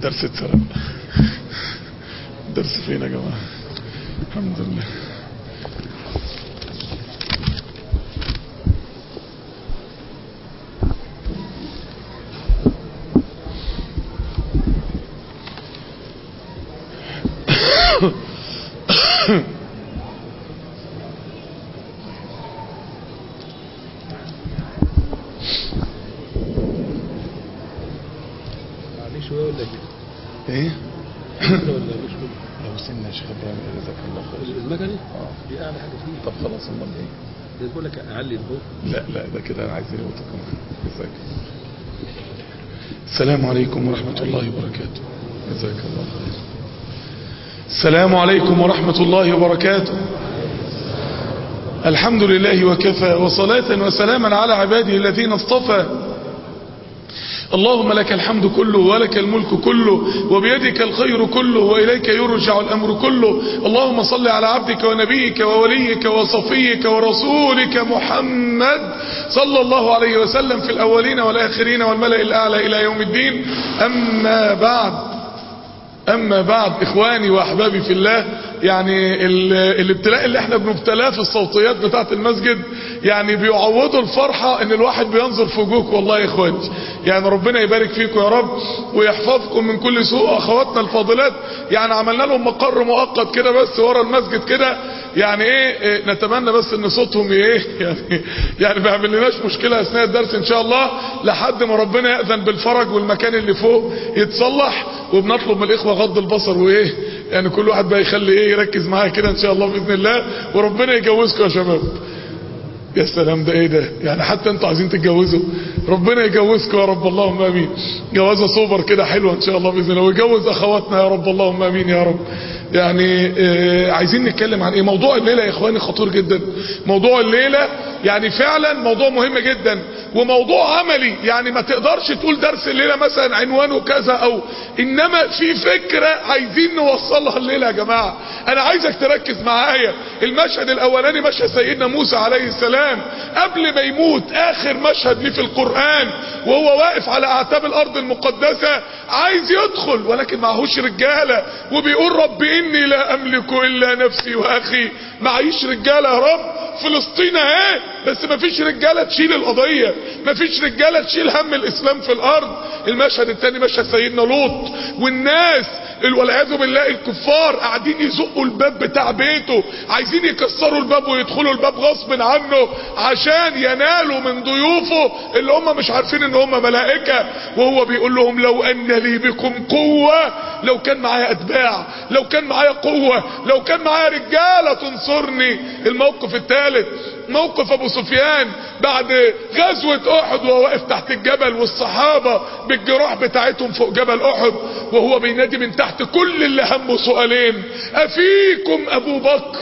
الدرس اتسرق الدرس فين يا جماعة الحمد لله عليه شويه ولا كده ايه ولا مش كده لو سنة يا شيخ ابراهيم جزاك الله خير المكنه اه دي اعلى حاجه فيه طب خلاص امال ايه ده بقول لك اعلي الضوء لا لا ده كده انا عايز يوتك جزاك السلام عليكم ورحمة الله وبركاته جزاك الله خير السلام عليكم ورحمة الله وبركاته الحمد لله وكفى وصلاة وسلاما على عباده الذين اصطفى اللهم لك الحمد كله ولك الملك كله وبيدك الخير كله وإليك يرجع الأمر كله اللهم صل على عبدك ونبيك ووليك وصفيك ورسولك محمد صلى الله عليه وسلم في الأولين والآخرين والملأ الأعلى إلى يوم الدين أما بعد أما بعد إخواني وأحبابي في الله يعني ال- الابتلاء اللي احنا بنبتلاه في الصوتيات بتاعة المسجد يعني بيعوضوا الفرحة ان الواحد بينظر في وجوهكم والله يا اخواني يعني ربنا يبارك فيكم يا رب ويحفظكم من كل سوء اخواتنا الفاضلات يعني عملنا لهم مقر مؤقت كده بس ورا المسجد كده يعني ايه إيه، نتمنى بس ان صوتهم ايه يعني يعني ما يعملناش مشكلة اثناء الدرس ان شاء الله لحد ما ربنا يأذن بالفرج والمكان اللي فوق يتصلح وبنطلب من الاخوة غض البصر وايه يعني كل واحد بقى يخلي ايه يركز معايا كده ان شاء الله باذن الله وربنا يجوزكم يا شباب يا سلام ده ايه ده يعني حتى انتوا عايزين تتجوزوا ربنا يجوزكم يا رب اللهم امين جوازه سوبر كده حلوه ان شاء الله باذن الله ويجوز اخواتنا يا رب اللهم امين يا رب يعني آه عايزين نتكلم عن ايه موضوع الليله يا اخواني خطير جدا موضوع الليله يعني فعلا موضوع مهم جدا وموضوع عملي يعني ما تقدرش تقول درس الليله مثلا عنوانه كذا او انما في فكره عايزين نوصلها الليله يا جماعه انا عايزك تركز معايا المشهد الاولاني مشهد سيدنا موسى عليه السلام قبل ما يموت اخر مشهد ليه في القران وهو واقف على اعتاب الارض المقدسه عايز يدخل ولكن معهوش رجاله وبيقول رب اني لا املك الا نفسي واخي معيش رجاله يا رب فلسطين اهي بس مفيش رجاله تشيل القضيه مفيش رجاله تشيل هم الاسلام في الارض المشهد الثاني مشهد سيدنا لوط والناس والعياذ بالله الكفار قاعدين يزقوا الباب بتاع بيته عايزين يكسروا الباب ويدخلوا الباب غصب عنه عشان ينالوا من ضيوفه اللي هم مش عارفين ان هم ملائكه وهو بيقول لهم لو ان لي بكم قوه لو كان معايا اتباع لو كان معايا قوه لو كان معايا رجاله تنصرني الموقف الثالث موقف ابو سفيان بعد غزوة احد وهو واقف تحت الجبل والصحابة بالجراح بتاعتهم فوق جبل احد وهو بينادي من تحت كل اللي همه سؤالين افيكم ابو بكر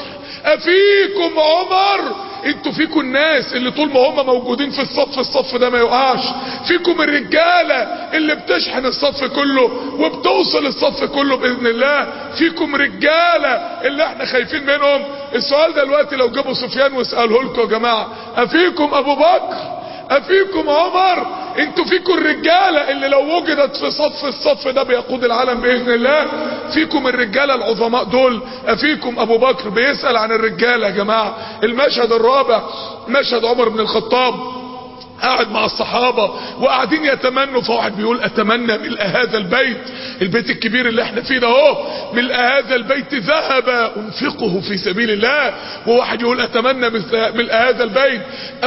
افيكم عمر انتوا فيكم الناس اللي طول ما هم موجودين في الصف الصف ده ما يقعش فيكم الرجالة اللي بتشحن الصف كله وبتوصل الصف كله باذن الله فيكم رجالة اللي احنا خايفين منهم السؤال ده دلوقتي لو جابوا سفيان واسأله لكم يا جماعة افيكم ابو بكر افيكم عمر انتوا فيكم الرجالة اللي لو وجدت في صف الصف ده بيقود العالم باذن الله فيكم الرجالة العظماء دول افيكم ابو بكر بيسأل عن الرجالة يا جماعة المشهد الرابع مشهد عمر بن الخطاب قاعد مع الصحابة وقاعدين يتمنوا فواحد بيقول اتمنى ملء هذا البيت البيت الكبير اللي احنا فيه ده اهو ملء هذا البيت ذهب انفقه في سبيل الله وواحد يقول اتمنى ملء هذا البيت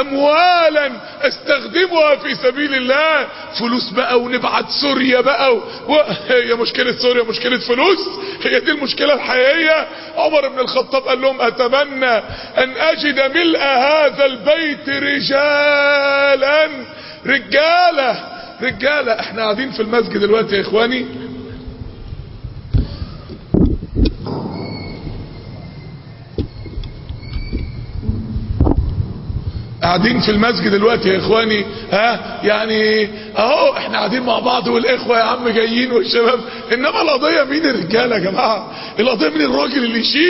اموالا استخدمها في سبيل الله فلوس بقى ونبعت سوريا بقى و... و... هي مشكلة سوريا مشكلة فلوس هي دي المشكلة الحقيقية عمر بن الخطاب قال لهم اتمنى ان اجد ملء هذا البيت رجالا رجالة رجالة احنا قاعدين في المسجد دلوقتي يا اخواني قاعدين في المسجد دلوقتي يا اخواني ها يعني اهو احنا قاعدين مع بعض والاخوه يا عم جايين والشباب انما القضيه مين الرجاله يا جماعه القضيه مين الراجل اللي يشيل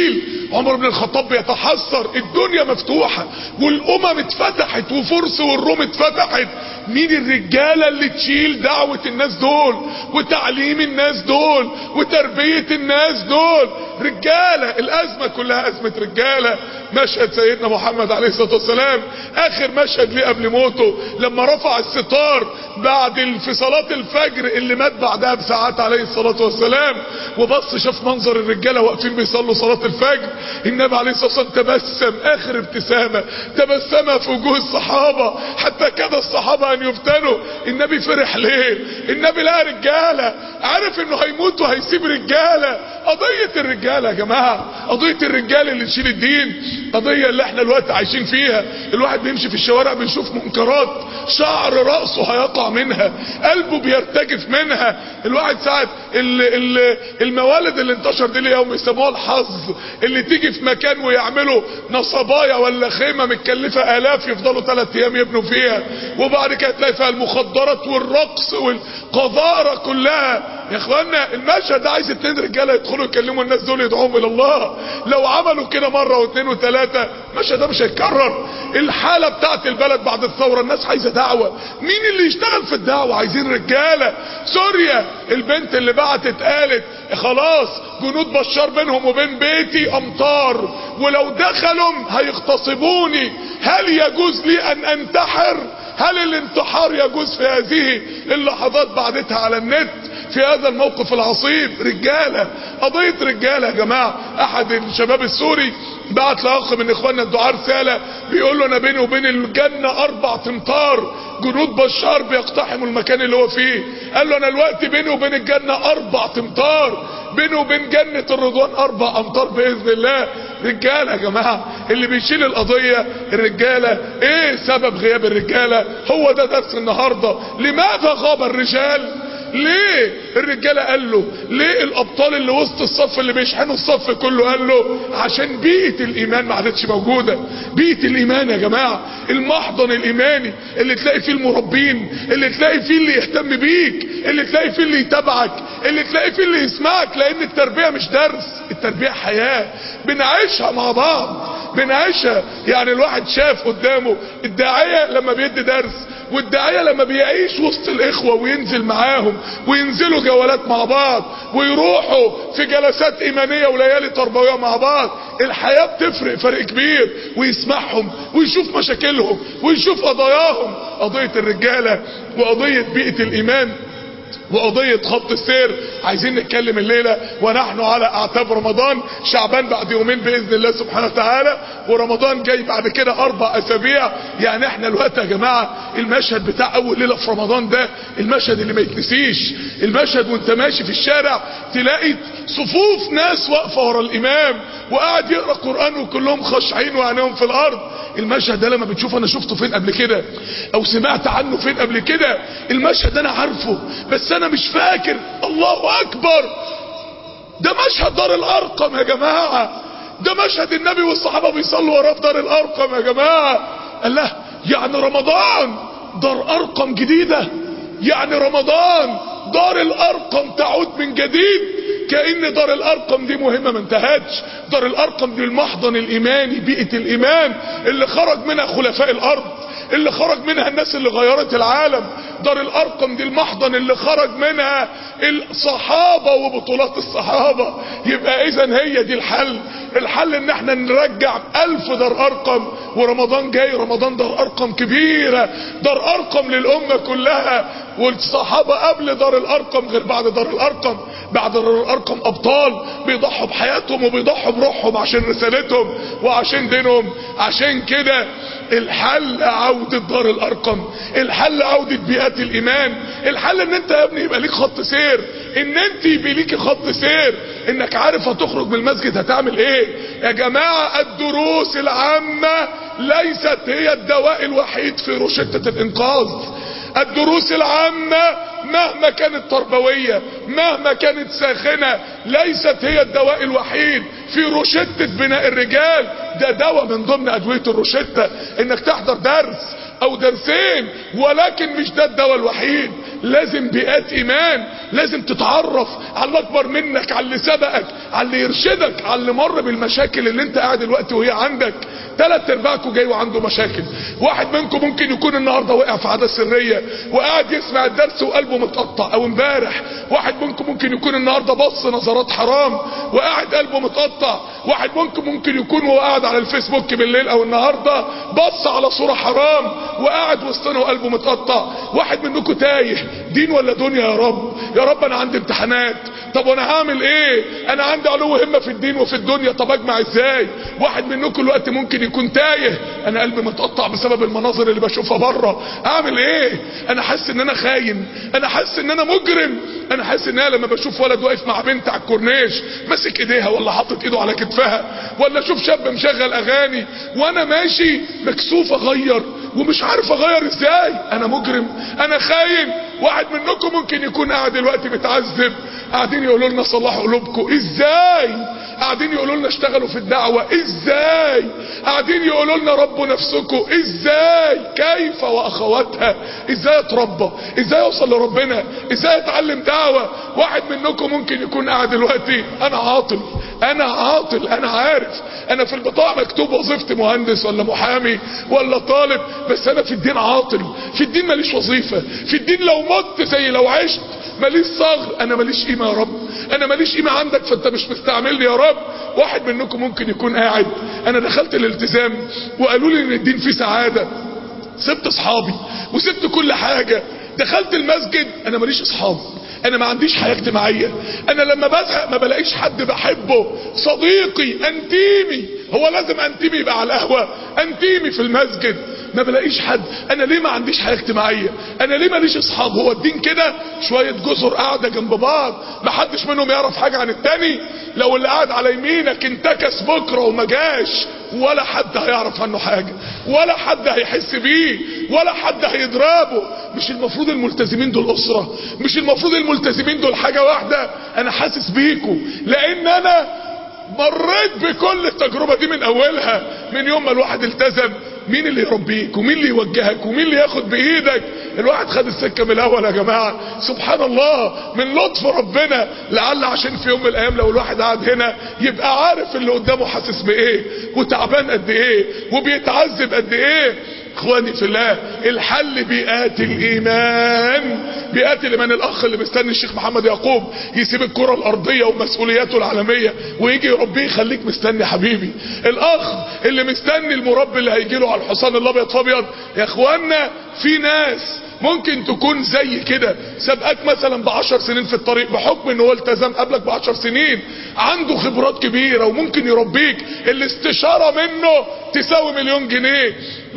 عمر بن الخطاب بيتحسر الدنيا مفتوحة والامم اتفتحت وفرس والروم اتفتحت مين الرجالة اللي تشيل دعوة الناس دول وتعليم الناس دول وتربية الناس دول رجالة الازمة كلها ازمة رجالة مشهد سيدنا محمد عليه الصلاة والسلام اخر مشهد ليه قبل موته لما رفع الستار بعد ال- في صلاة الفجر اللي مات بعدها بساعات عليه الصلاة والسلام وبص شاف منظر الرجالة واقفين بيصلوا صلاة الفجر النبي عليه الصلاة والسلام تبسم اخر ابتسامة تبسم في وجوه الصحابة حتى كاد الصحابة ان يفتنوا النبي فرح ليه النبي لقى رجالة عارف انه هيموت وهيسيب رجالة قضية الرجالة يا جماعة قضية الرجال اللي تشيل الدين قضية اللي احنا الوقت عايشين فيها الواحد بيمشي في الشوارع بيشوف منكرات شعر رأسه هيقع منها قلبه بيرتجف منها الواحد ساعة ال ال الموالد اللي انتشر دي اليوم يسموها الحظ اللي تيجي في مكان ويعملوا نصبايا ولا خيمة متكلفة الاف يفضلوا ثلاث ايام يبنوا فيها وبعد كده تلاقي فيها المخدرات والرقص والقذارة كلها يا اخوانا المشهد ده عايز اتنين رجاله يدخلوا يكلموا الناس دول يدعوهم الى الله لو عملوا كده مره واثنين وثلاثه المشهد ده مش هيتكرر الحاله بتاعت البلد بعد الثوره الناس عايزه دعوه مين اللي يشتغل في الدعوه عايزين رجاله سوريا البنت اللي بعتت قالت خلاص جنود بشار بينهم وبين بيتي امطار ولو دخلوا هيغتصبوني هل يجوز لي ان انتحر هل الانتحار يجوز في هذه اللحظات بعدتها على النت في هذا الموقف العصيب رجالة قضية رجالة يا جماعة احد الشباب السوري بعت لاخ من اخواننا الدعاء رسالة بيقول له انا بيني وبين الجنة اربع تمطار جنود بشار بيقتحموا المكان اللي هو فيه قال له انا الوقت بيني وبين الجنة اربع تمطار بيني وبين جنة الرضوان اربع امطار باذن الله رجالة يا جماعة اللي بيشيل القضية الرجالة ايه سبب غياب الرجالة هو ده درس النهاردة لماذا غاب الرجال ليه الرجاله قال له ليه الابطال اللي وسط الصف اللي بيشحنوا الصف كله قال له عشان بيئه الايمان ما عادتش موجوده بيئه الايمان يا جماعه المحضن الايماني اللي تلاقي فيه المربين اللي تلاقي فيه اللي يهتم بيك اللي تلاقي فيه اللي يتابعك اللي تلاقي فيه اللي يسمعك لان التربيه مش درس التربيه حياه بنعيشها مع بعض بنعيشها يعني الواحد شاف قدامه الداعيه لما بيدي درس والداعية لما بيعيش وسط الاخوة وينزل معاهم وينزلوا جولات مع بعض ويروحوا في جلسات ايمانية وليالي تربوية مع بعض الحياة بتفرق فرق كبير ويسمعهم ويشوف مشاكلهم ويشوف قضاياهم قضية الرجالة وقضية بيئة الايمان وقضية خط السير عايزين نتكلم الليلة ونحن على اعتاب رمضان شعبان بعد يومين باذن الله سبحانه وتعالى ورمضان جاي بعد كده اربع اسابيع يعني احنا الوقت يا جماعة المشهد بتاع اول ليلة في رمضان ده المشهد اللي ما يتنسيش المشهد وانت ماشي في الشارع تلاقي صفوف ناس واقفة ورا الامام وقاعد يقرأ قرآن وكلهم خاشعين وعينيهم في الارض المشهد ده لما بتشوف انا شفته فين قبل كده او سمعت عنه فين قبل كده المشهد ده انا عارفه بس انا مش فاكر الله اكبر ده مشهد دار الارقم يا جماعة ده مشهد النبي والصحابة بيصلوا وراه في دار الارقم يا جماعة الله يعني رمضان دار ارقم جديدة يعني رمضان دار الارقم تعود من جديد كأن دار الارقم دي مهمة ما انتهتش دار الارقم دي المحضن الايماني بيئة الايمان اللي خرج منها خلفاء الارض اللي خرج منها الناس اللي غيرت العالم دار الارقم دي المحضن اللي خرج منها الصحابة وبطولات الصحابة يبقى اذا هي دي الحل الحل ان احنا نرجع الف دار ارقم ورمضان جاي رمضان دار ارقم كبيرة دار ارقم للامة كلها والصحابة قبل دار الارقم غير بعد دار الارقم بعد دار الارقم ابطال بيضحوا بحياتهم وبيضحوا بروحهم عشان رسالتهم وعشان دينهم عشان كده الحل عودة دار الارقم الحل عودة بيئات الايمان الحل ان انت يا ابني يبقى ليك خط سير ان انت يبقى ليك خط سير انك عارف هتخرج من المسجد هتعمل ايه يا جماعة الدروس العامة ليست هي الدواء الوحيد في روشتة الانقاذ الدروس العامة مهما كانت تربوية مهما كانت ساخنة ليست هي الدواء الوحيد في روشتة بناء الرجال ده دواء من ضمن ادوية الروشتة انك تحضر درس او درسين ولكن مش ده الدواء الوحيد لازم بيئات ايمان لازم تتعرف على اللي اكبر منك على اللي سبقك على اللي يرشدك على اللي مر بالمشاكل اللي انت قاعد دلوقتي وهي عندك ثلاث ارباعكم جاي وعنده مشاكل واحد منكم ممكن يكون النهارده وقع في عاده سريه وقاعد يسمع الدرس وقلبه متقطع او امبارح واحد منكم ممكن يكون النهارده بص نظرات حرام وقاعد قلبه متقطع واحد منكم ممكن يكون وهو قاعد على الفيسبوك بالليل او النهارده بص على صوره حرام وقاعد وسطنا وقلبه متقطع واحد منكم تايه دين ولا دنيا يا رب يا رب انا عندي امتحانات طب وانا هعمل ايه انا عندي علو همه في الدين وفي الدنيا طب اجمع ازاي واحد منكم الوقت ممكن يكون تايه انا قلبي متقطع بسبب المناظر اللي بشوفها بره اعمل ايه انا حاسس ان انا خاين انا حاسس ان انا مجرم انا حاسس ان انا لما بشوف ولد واقف مع بنت على الكورنيش ماسك ايديها ولا حاطط ايده على كتفها ولا اشوف شاب مشغل اغاني وانا ماشي مكسوف اغير ومش عارف اغير ازاي انا مجرم انا خاين واحد منكم ممكن يكون قاعد دلوقتي متعذب قاعدين يقولوا لنا صلحوا قلوبكم ازاي قاعدين يقولوا لنا اشتغلوا في الدعوة ازاي قاعدين يقولوا لنا ربوا نفسكم ازاي كيف واخواتها ازاي اتربى ازاي اوصل لربنا ازاي اتعلم دعوة واحد منكم ممكن يكون قاعد دلوقتي انا عاطل انا عاطل انا عارف انا في البطاقة مكتوب وظيفتي مهندس ولا محامي ولا طالب بس انا في الدين عاطل في الدين ماليش وظيفة في الدين لو مت زي لو عشت ماليش صغر انا ماليش قيمة يا رب انا ماليش قيمة عندك فانت مش مستعملني يا رب واحد منكم ممكن يكون قاعد انا دخلت الالتزام وقالوا لي ان الدين فيه سعادة سبت اصحابي وسبت كل حاجة دخلت المسجد انا ماليش اصحاب انا ما عنديش حياة اجتماعية انا لما بزهق ما بلاقيش حد بحبه صديقي انتيمي هو لازم انتيمي يبقى على القهوة انتيمي في المسجد ما بلاقيش حد انا ليه ما عنديش حياة اجتماعية انا ليه ماليش اصحاب هو الدين كده شوية جزر قاعدة جنب بعض ما حدش منهم يعرف حاجة عن التاني لو اللي قاعد على يمينك انتكس بكرة وما جاش ولا حد هيعرف عنه حاجة ولا حد هيحس بيه ولا حد هيضربه مش المفروض الملتزمين دول اسرة مش المفروض الملتزمين دول حاجة واحدة انا حاسس بيكوا لان انا مريت بكل التجربة دي من اولها من يوم ما الواحد التزم مين اللي يربيك ومين اللي يوجهك ومين اللي ياخد بايدك الواحد خد السكة من الاول يا جماعة سبحان الله من لطف ربنا لعل عشان في يوم من الايام لو الواحد قاعد هنا يبقى عارف اللي قدامه حاسس بايه وتعبان قد ايه وبيتعذب قد ايه اخواني في الله الحل بيئات الايمان بيئات الايمان الاخ اللي مستني الشيخ محمد يعقوب يسيب الكرة الارضية ومسؤولياته العالمية ويجي يربيه يخليك مستني حبيبي الاخ اللي مستني المربي اللي هيجي له على الحصان الابيض فابيض يا اخوانا في ناس ممكن تكون زي كده سبقك مثلا بعشر سنين في الطريق بحكم ان هو التزم قبلك بعشر سنين عنده خبرات كبيرة وممكن يربيك الاستشارة منه تساوي مليون جنيه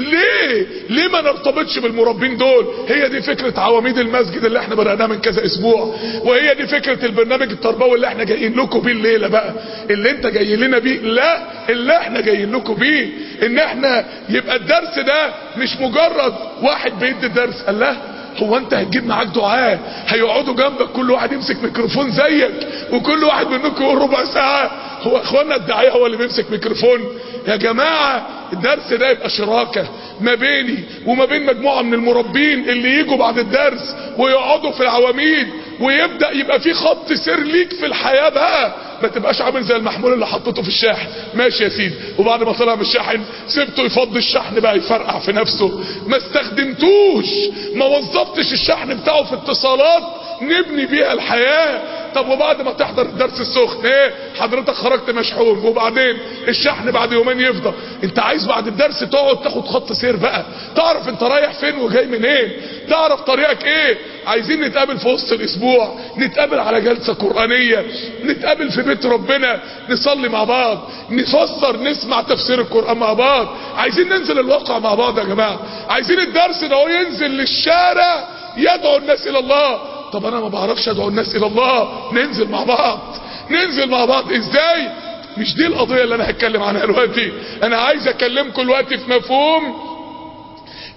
ليه ليه ما نرتبطش بالمربين دول هي دي فكرة عواميد المسجد اللي احنا بدأناها من كذا اسبوع وهي دي فكرة البرنامج التربوي اللي احنا جايين لكم بيه الليلة بقى اللي انت جاي لنا بيه لا اللي احنا جايين لكم بيه ان احنا يبقى الدرس ده مش مجرد واحد بيدي الدرس قال لا هو انت هتجيب معاك دعاء هيقعدوا جنبك كل واحد يمسك ميكروفون زيك وكل واحد منكم يقول ربع ساعة هو اخوانا الداعية هو اللي بيمسك ميكروفون يا جماعة الدرس ده يبقى شراكة ما بيني وما بين مجموعة من المربين اللي يجوا بعد الدرس ويقعدوا في العواميد ويبدأ يبقى في خط سير ليك في الحياة بقى ما تبقاش عامل زي المحمول اللي حطيته في الشاحن ماشي يا سيدي وبعد ما طلع من الشاحن سبته يفضي الشحن بقى يفرقع في نفسه ما استخدمتوش ما وظفتش الشحن بتاعه في اتصالات نبني بيها الحياة طب وبعد ما تحضر الدرس السخن ايه حضرتك خرجت مشحون وبعدين الشحن بعد يومين يفضى انت عايز بعد الدرس تقعد تاخد خط سير بقى تعرف انت رايح فين وجاي منين تعرف طريقك ايه عايزين نتقابل في وسط الاسبوع نتقابل على جلسة قرآنية نتقابل في بيت ربنا نصلي مع بعض نفسر نسمع تفسير القرآن مع بعض عايزين ننزل الواقع مع بعض يا جماعة عايزين الدرس ده هو ينزل للشارع يدعو الناس الى الله طب انا ما بعرفش ادعو الناس الى الله ننزل مع بعض ننزل مع بعض ازاي مش دي القضية اللي انا هتكلم عنها دلوقتي انا عايز اكلمكم دلوقتي في مفهوم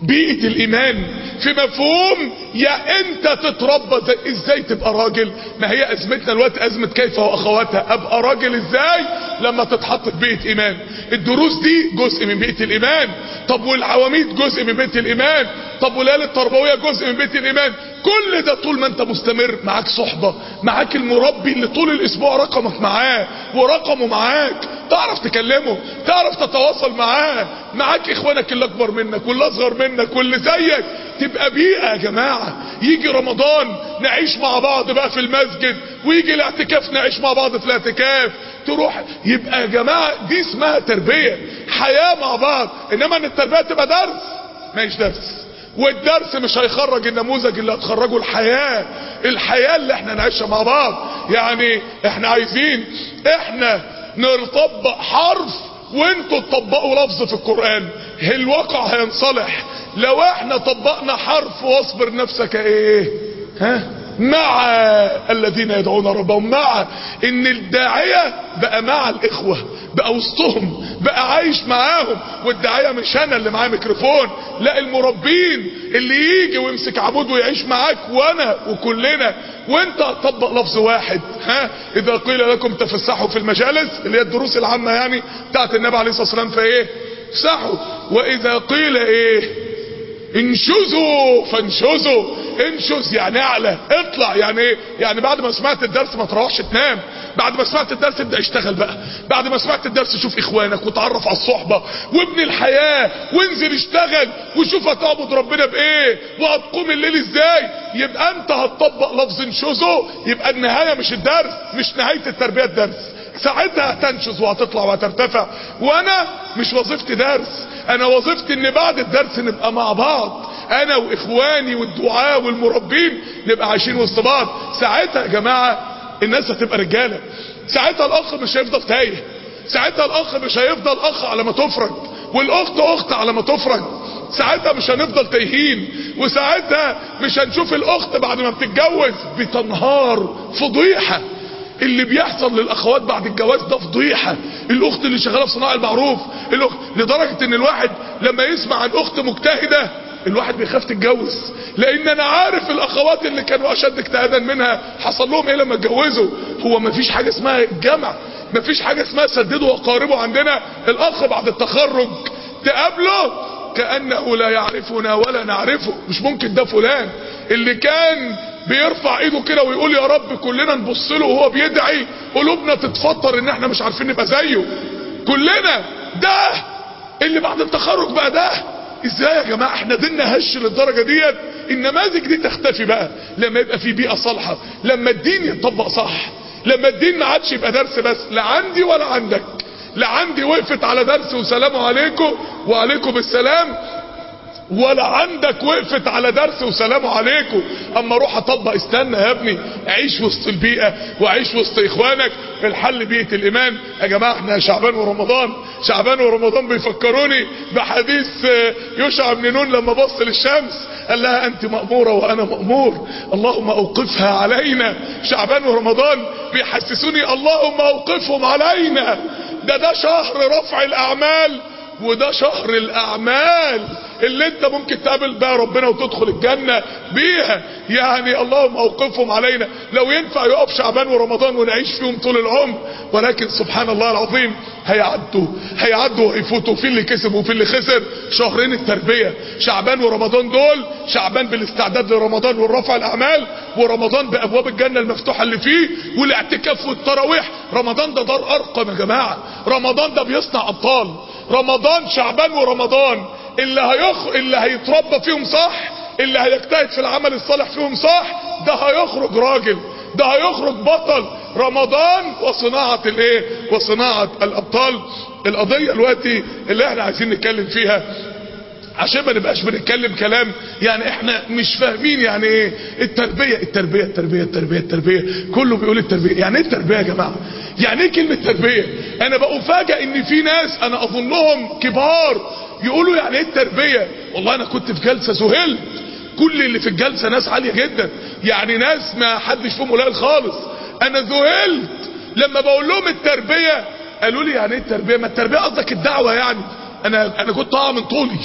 بيئة الايمان في مفهوم يا انت تتربى زي ازاي تبقى راجل ما هي ازمتنا الوقت ازمة كيف واخواتها ابقى راجل ازاي لما تتحط في بيئة ايمان الدروس دي جزء من بيئة الايمان طب والعواميد جزء من بيئة الايمان طب والليالي التربوية جزء من بيئة الايمان كل ده طول ما انت مستمر معاك صحبة معاك المربي اللي طول الاسبوع رقمك معاه ورقمه معاك تعرف تكلمه تعرف تتواصل معاه معاك اخوانك اللي اكبر منك واللي اصغر منك واللي زيك تبقى بيئة يا جماعة يجي رمضان نعيش مع بعض بقى في المسجد ويجي الاعتكاف نعيش مع بعض في الاعتكاف تروح يبقى يا جماعة دي اسمها تربية حياة مع بعض انما ان التربية تبقى درس ماهيش درس والدرس مش هيخرج النموذج اللي هتخرجه الحياة الحياة اللي احنا نعيشها مع بعض يعني احنا عايزين احنا نطبق حرف وانتوا تطبقوا لفظ في القرآن الواقع هينصلح لو احنا طبقنا حرف واصبر نفسك ايه ها مع الذين يدعون ربهم مع ان الداعية بقى مع الاخوة بقى وسطهم بقى عايش معاهم والداعية مش انا اللي معاه ميكروفون لا المربين اللي يجي ويمسك عمود ويعيش معاك وانا وكلنا وانت هتطبق لفظ واحد ها اذا قيل لكم تفسحوا في المجالس اللي هي الدروس العامة يعني بتاعت النبي عليه الصلاة والسلام فايه فسحوا واذا قيل ايه انشزوا فانشزوا انشز يعني اعلى اطلع يعني ايه يعني بعد ما سمعت الدرس ما تروحش تنام بعد ما سمعت الدرس ابدا اشتغل بقى بعد ما سمعت الدرس شوف اخوانك وتعرف على الصحبة وابن الحياة وانزل اشتغل وشوف هتعبد ربنا بايه وهتقوم الليل ازاي يبقى انت هتطبق لفظ انشزوا يبقى النهاية مش الدرس مش نهاية التربية الدرس ساعتها هتنشز وهتطلع وهترتفع وانا مش وظيفتي درس انا وظيفتي ان بعد الدرس نبقى مع بعض انا واخواني والدعاء والمربين نبقى عايشين وسط بعض ساعتها يا جماعة الناس هتبقى رجالة ساعتها الاخ مش هيفضل تايه ساعتها الاخ مش هيفضل اخ على ما تفرج والاخت اخت على ما تفرج ساعتها مش هنفضل تايهين وساعتها مش هنشوف الاخت بعد ما بتتجوز بتنهار فضيحة اللي بيحصل للاخوات بعد الجواز ده فضيحه الاخت اللي شغاله في صناعه المعروف الاخت لدرجه ان الواحد لما يسمع عن اخت مجتهده الواحد بيخاف تتجوز لان انا عارف الاخوات اللي كانوا اشد اجتهادا منها حصل لهم ايه لما اتجوزوا هو مفيش حاجه اسمها الجمع مفيش حاجه اسمها سددوا وقاربوا عندنا الاخ بعد التخرج تقابله كانه لا يعرفنا ولا نعرفه مش ممكن ده فلان اللي كان بيرفع ايده كده ويقول يا رب كلنا نبص له وهو بيدعي قلوبنا تتفطر ان احنا مش عارفين نبقى زيه كلنا ده اللي بعد التخرج بقى ده ازاي يا جماعه احنا ديننا هش للدرجه ديت النماذج دي تختفي بقى لما يبقى في بيئه صالحه لما الدين يتطبق صح لما الدين ما عادش يبقى درس بس لا عندي ولا عندك لا عندي وقفت على درس وسلام عليكم وعليكم السلام ولا عندك وقفت على درس وسلام عليكم اما اروح اطبق استنى يا ابني عيش وسط البيئة وعيش وسط اخوانك الحل بيئة الايمان يا جماعة احنا شعبان ورمضان شعبان ورمضان بيفكروني بحديث يشع بن نون لما بص للشمس قال لها انت مأمورة وانا مأمور اللهم اوقفها علينا شعبان ورمضان بيحسسوني اللهم اوقفهم علينا ده ده شهر رفع الاعمال وده شهر الاعمال اللي انت ممكن تقابل بها ربنا وتدخل الجنة بيها يعني اللهم اوقفهم علينا لو ينفع يقف شعبان ورمضان ونعيش فيهم طول العمر ولكن سبحان الله العظيم هيعدوا هيعدوا ويفوتوا في اللي كسب وفي اللي خسر شهرين التربية شعبان ورمضان دول شعبان بالاستعداد لرمضان والرفع الاعمال ورمضان بابواب الجنة المفتوحة اللي فيه والاعتكاف والتراويح رمضان ده دار ارقم يا جماعة رمضان ده بيصنع ابطال رمضان شعبان ورمضان اللي هيخ... اللي هيتربى فيهم صح اللي هيجتهد في العمل الصالح فيهم صح ده هيخرج راجل ده هيخرج بطل رمضان وصناعة الايه وصناعة الابطال القضية دلوقتي اللي احنا عايزين نتكلم فيها عشان ما نبقاش بنتكلم كلام يعني احنا مش فاهمين يعني ايه التربية التربية التربية التربية التربية كله بيقول التربية يعني ايه التربية يا جماعة يعني ايه كلمة تربية انا بأفاجئ ان في ناس انا اظنهم كبار يقولوا يعني ايه التربية والله انا كنت في جلسة ذهلت كل اللي في الجلسة ناس عالية جدا يعني ناس ما حدش فيهم قليل خالص انا ذهلت لما بقول لهم التربية قالوا لي يعني ايه التربية ما التربية قصدك الدعوة يعني انا انا كنت اقع من طولي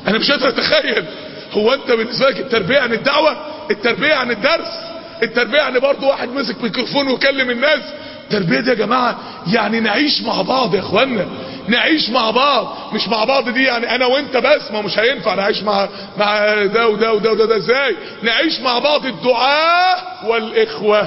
انا مش قادر اتخيل هو انت بالنسبه لك التربيه عن الدعوه التربيه عن الدرس التربيه يعني برضه واحد مسك ميكروفون وكلم الناس التربيه دي يا جماعه يعني نعيش مع بعض يا اخوانا نعيش مع بعض مش مع بعض دي يعني انا وانت بس ما مش هينفع نعيش مع مع ده وده وده وده, ده ازاي نعيش مع بعض الدعاء والاخوه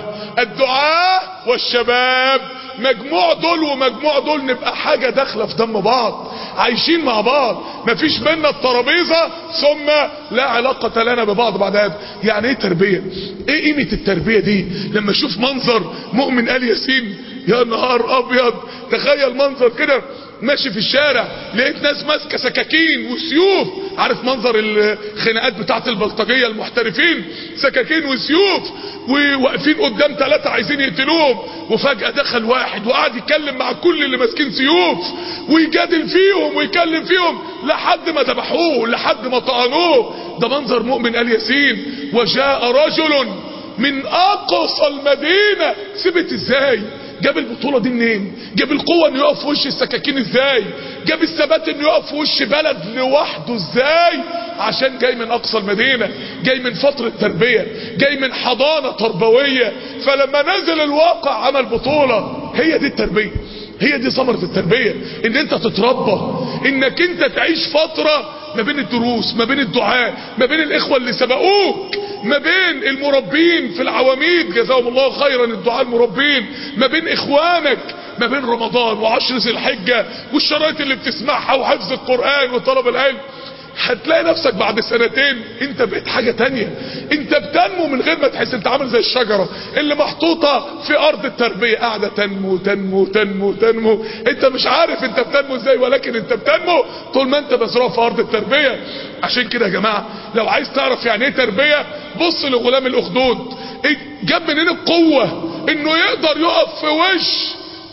الدعاء والشباب مجموع دول ومجموع دول نبقى حاجه داخله في دم بعض عايشين مع بعض مفيش منا الترابيزه ثم لا علاقه لنا ببعض بعد هذا يعني ايه تربيه ايه قيمه التربيه دي لما اشوف منظر مؤمن ال ياسين يا نهار ابيض تخيل منظر كده ماشي في الشارع لقيت ناس ماسكه سكاكين وسيوف عارف منظر الخناقات بتاعت البلطجيه المحترفين سكاكين وسيوف وواقفين قدام ثلاثه عايزين يقتلوهم وفجاه دخل واحد وقعد يتكلم مع كل اللي ماسكين سيوف ويجادل فيهم ويكلم فيهم لحد ما ذبحوه لحد ما طعنوه ده منظر مؤمن ال ياسين وجاء رجل من اقصى المدينه سبت ازاي جاب البطولة دي منين جاب القوة انه يقف في وش السكاكين ازاي جاب الثبات انه يقف في وش بلد لوحده ازاي عشان جاي من اقصى المدينة جاي من فترة تربية جاي من حضانة تربوية فلما نزل الواقع عمل بطولة هي دي التربية هي دي ثمرة التربية ان انت تتربى انك انت تعيش فترة ما بين الدروس ما بين الدعاء ما بين الاخوة اللي سبقوك ما بين المربين في العواميد جزاهم الله خيرا الدعاء المربين ما بين اخوانك ما بين رمضان وعشر ذي الحجة والشرايط اللي بتسمعها وحفظ القرآن وطلب العلم هتلاقي نفسك بعد سنتين انت بقيت حاجة تانية انت بتنمو من غير ما تحس انت عامل زي الشجرة اللي محطوطة في ارض التربية قاعدة تنمو تنمو تنمو تنمو انت مش عارف انت بتنمو ازاي ولكن انت بتنمو طول ما انت مزروع في ارض التربية عشان كده يا جماعة لو عايز تعرف يعني ايه تربية بص لغلام الاخدود جاب منين القوة انه يقدر يقف في وش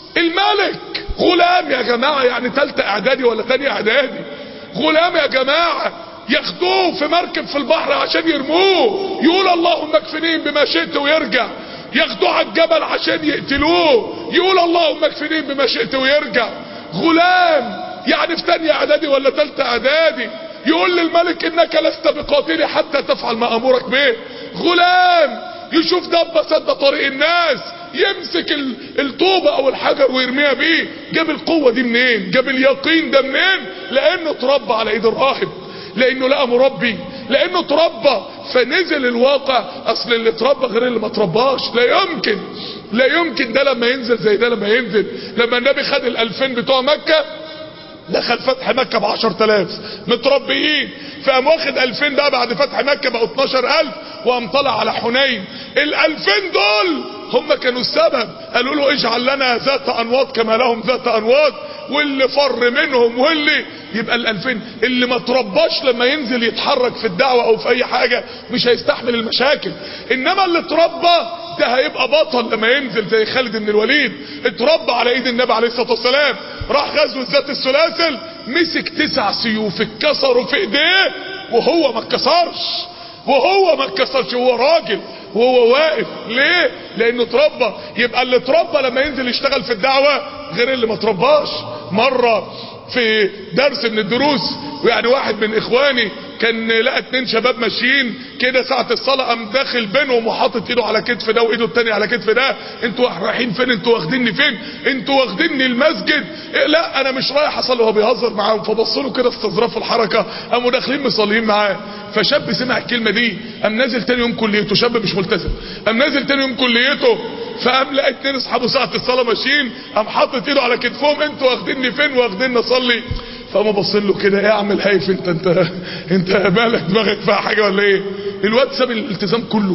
الملك غلام يا جماعة يعني تالتة اعدادي ولا تانية اعدادي غلام يا جماعة ياخدوه في مركب في البحر عشان يرموه يقول اللهم اكفنين بما شئت ويرجع ياخدوه على الجبل عشان يقتلوه يقول اللهم اكفنين بما شئت ويرجع غلام يعني في تانية اعدادي ولا تالتة اعدادي يقول للملك انك لست بقاتلي حتى تفعل ما امرك به غلام يشوف دبة سد طريق الناس يمسك الطوبة او الحجر ويرميها بيه جاب القوة دي منين جاب اليقين ده منين لانه اتربى على ايد الراهب لانه لقى مربي لانه اتربى فنزل الواقع اصل اللي اتربى غير اللي ما اترباش لا يمكن لا يمكن ده لما ينزل زي ده لما ينزل لما النبي خد الالفين بتوع مكة دخل فتح مكة بعشر تلاف متربيين فقام واخد الفين بقى بعد فتح مكة بقوا اتناشر الف وقام طلع على حنين الالفين دول هم كانوا السبب قالوا له اجعل لنا ذات انواط كما لهم ذات انواط واللي فر منهم واللي يبقى الالفين اللي ما ترباش لما ينزل يتحرك في الدعوة او في اي حاجة مش هيستحمل المشاكل انما اللي اتربى ده هيبقى بطل لما ينزل زي خالد بن الوليد اتربى على ايد النبي عليه الصلاة والسلام راح غزوة ذات السلاسل مسك تسع سيوف اتكسروا في ايديه وهو ما اتكسرش وهو ما اتكسرش هو راجل وهو واقف ليه لانه اتربى يبقى اللي اتربى لما ينزل يشتغل في الدعوة غير اللي ما اترباش مرة في درس من الدروس ويعني واحد من اخواني كان لقى اتنين شباب ماشيين كده ساعة الصلاة قام داخل بينهم وحاطط ايده على كتف ده وايده التاني على كتف ده انتوا رايحين فين انتوا واخديني فين انتوا واخديني المسجد إيه لا انا مش رايح اصلي وهو بيهزر معاهم فبصوا له كده استظراف الحركة قاموا داخلين مصليين معاه فشاب سمع الكلمة دي قام نازل تاني يوم كليته شاب مش ملتزم قام نازل تاني يوم كليته فقام لقى اتنين اصحابه ساعة الصلاة ماشيين قام حاطط ايده على كتفهم انتوا واخديني فين واخديني اصلي فقام باصين له كده ايه اعمل هايف انت انت انت مالك دماغك فيها حاجه ولا ايه الواد ساب الالتزام كله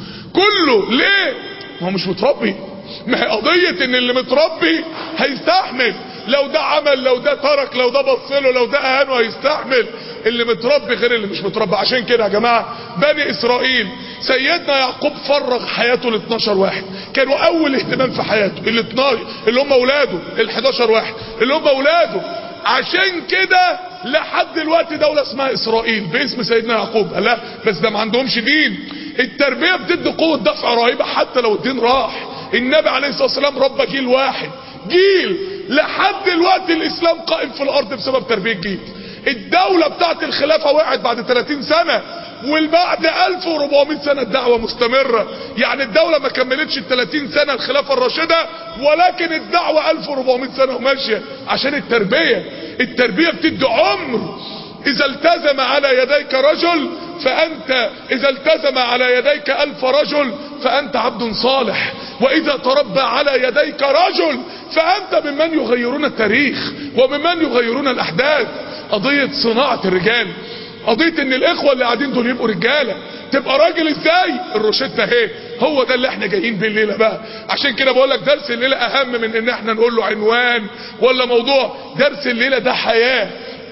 كله ليه ما هو مش متربي ما هي قضيه ان اللي متربي هيستحمل لو ده عمل لو ده ترك لو ده بص له لو ده اهانه هيستحمل اللي متربي غير اللي مش متربي عشان كده يا جماعه بني اسرائيل سيدنا يعقوب فرغ حياته ل 12 واحد كانوا اول اهتمام في حياته ال 12 اللي هم اولاده ال 11 واحد اللي هم اولاده عشان كده لحد دلوقتي دولة اسمها اسرائيل باسم سيدنا يعقوب لا بس ده ما عندهمش دين التربية بتدي قوة دفع رهيبة حتى لو الدين راح النبي عليه الصلاة والسلام ربى جيل واحد جيل لحد دلوقتي الاسلام قائم في الارض بسبب تربية جيل الدولة بتاعت الخلافة وقعت بعد 30 سنة والبعد 1400 سنة الدعوة مستمرة يعني الدولة ما كملتش ال 30 سنة الخلافة الراشدة ولكن الدعوة 1400 سنة وماشية عشان التربية التربية بتدي عمر اذا التزم على يديك رجل فانت اذا التزم على يديك الف رجل فانت عبد صالح واذا تربى على يديك رجل فانت ممن يغيرون التاريخ وممن يغيرون الاحداث قضية صناعة الرجال قضية ان الاخوة اللي قاعدين دول يبقوا رجالة تبقى راجل ازاي الروشتة اهي هو ده اللي احنا جايين بيه الليلة بقى عشان كده بقول لك درس الليلة اهم من ان احنا نقول له عنوان ولا موضوع درس الليلة ده حياة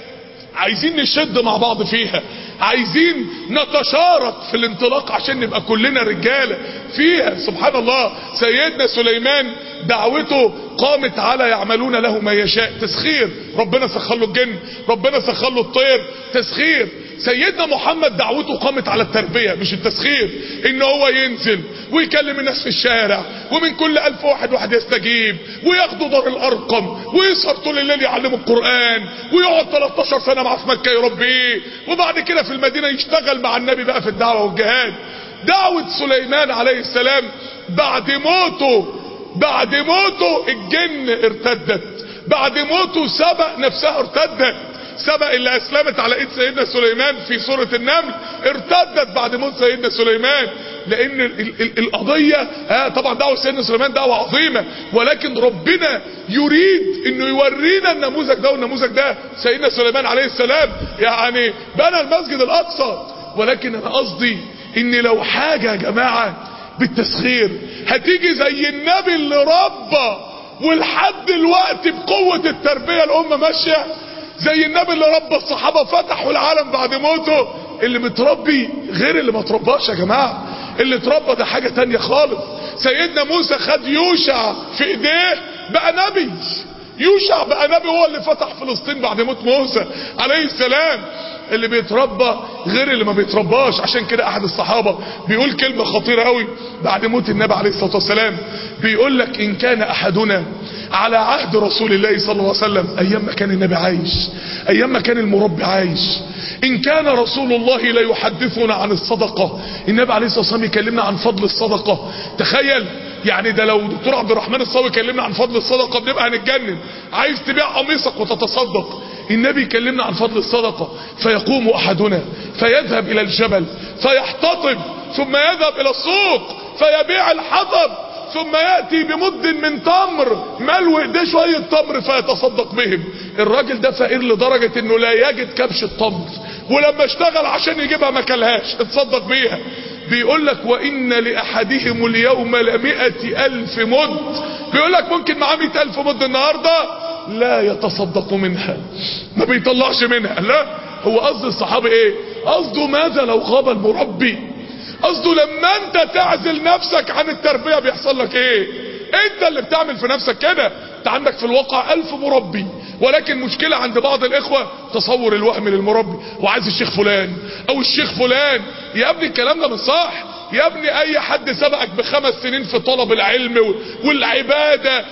عايزين نشد مع بعض فيها عايزين نتشارك في الانطلاق عشان نبقى كلنا رجالة فيها سبحان الله سيدنا سليمان دعوته قامت على يعملون له ما يشاء تسخير ربنا سخر له الجن ربنا سخر له الطير تسخير سيدنا محمد دعوته قامت على التربية مش التسخير ان هو ينزل ويكلم الناس في الشارع ومن كل الف واحد واحد يستجيب وياخدوا دار الارقم ويسهر طول الليل يعلموا القرآن ويقعد 13 سنة معاه في مكة يربيه وبعد كده في المدينة يشتغل مع النبي بقى في الدعوة والجهاد دعوة سليمان عليه السلام بعد موته بعد موته الجن ارتدت بعد موته سبق نفسها ارتدت سبق اللي اسلمت على ايد سيدنا سليمان في سورة النمل ارتدت بعد موت سيدنا سليمان لان ال ال ال القضية آه طبعا دعوة سيدنا سليمان دعوة عظيمة ولكن ربنا يريد انه يورينا النموذج ده والنموذج ده سيدنا سليمان عليه السلام يعني بنى المسجد الاقصى ولكن انا قصدي ان لو حاجة يا جماعة بالتسخير هتيجي زي النبي اللي ربى ولحد دلوقتي بقوة التربية الامة ماشية زي النبي اللي ربى الصحابة فتحوا العالم بعد موته اللي متربي غير اللي ما ترباش يا جماعة اللي اتربى ده حاجة تانية خالص سيدنا موسى خد يوشع في ايديه بقى نبي يوشع بقى نبي هو اللي فتح فلسطين بعد موت موسى عليه السلام اللي بيتربى غير اللي ما بيترباش عشان كده احد الصحابة بيقول كلمة خطيرة قوي بعد موت النبي عليه الصلاة والسلام بيقول لك ان كان احدنا على عهد رسول الله صلى الله عليه وسلم ايام ما كان النبي عايش ايام ما كان المربي عايش ان كان رسول الله لا يحدثنا عن الصدقة النبي عليه الصلاة والسلام يكلمنا عن فضل الصدقة تخيل يعني ده لو دكتور عبد الرحمن الصاوي كلمنا عن فضل الصدقة بنبقى هنتجنن عايز تبيع قميصك وتتصدق النبي يكلمنا عن فضل الصدقة فيقوم احدنا فيذهب الى الجبل فيحتطب ثم يذهب الى السوق فيبيع الحطب ثم يأتي بمد من تمر ملو ايديه شوية تمر فيتصدق بهم الراجل ده فقير لدرجة انه لا يجد كبش التمر ولما اشتغل عشان يجيبها ما كلهاش اتصدق بيها بيقول لك وان لاحدهم اليوم لمئة الف مد بيقول لك ممكن معاه مئة الف مد النهاردة لا يتصدق منها ما بيطلعش منها لا هو قصد الصحابة ايه قصده ماذا لو غاب المربي قصده لما انت تعزل نفسك عن التربية بيحصل لك ايه انت اللي بتعمل في نفسك كده انت عندك في الواقع الف مربي ولكن مشكلة عند بعض الاخوة تصور الوهم للمربي وعايز الشيخ فلان او الشيخ فلان يا ابني الكلام ده مش صح يا ابني اي حد سبقك بخمس سنين في طلب العلم والعبادة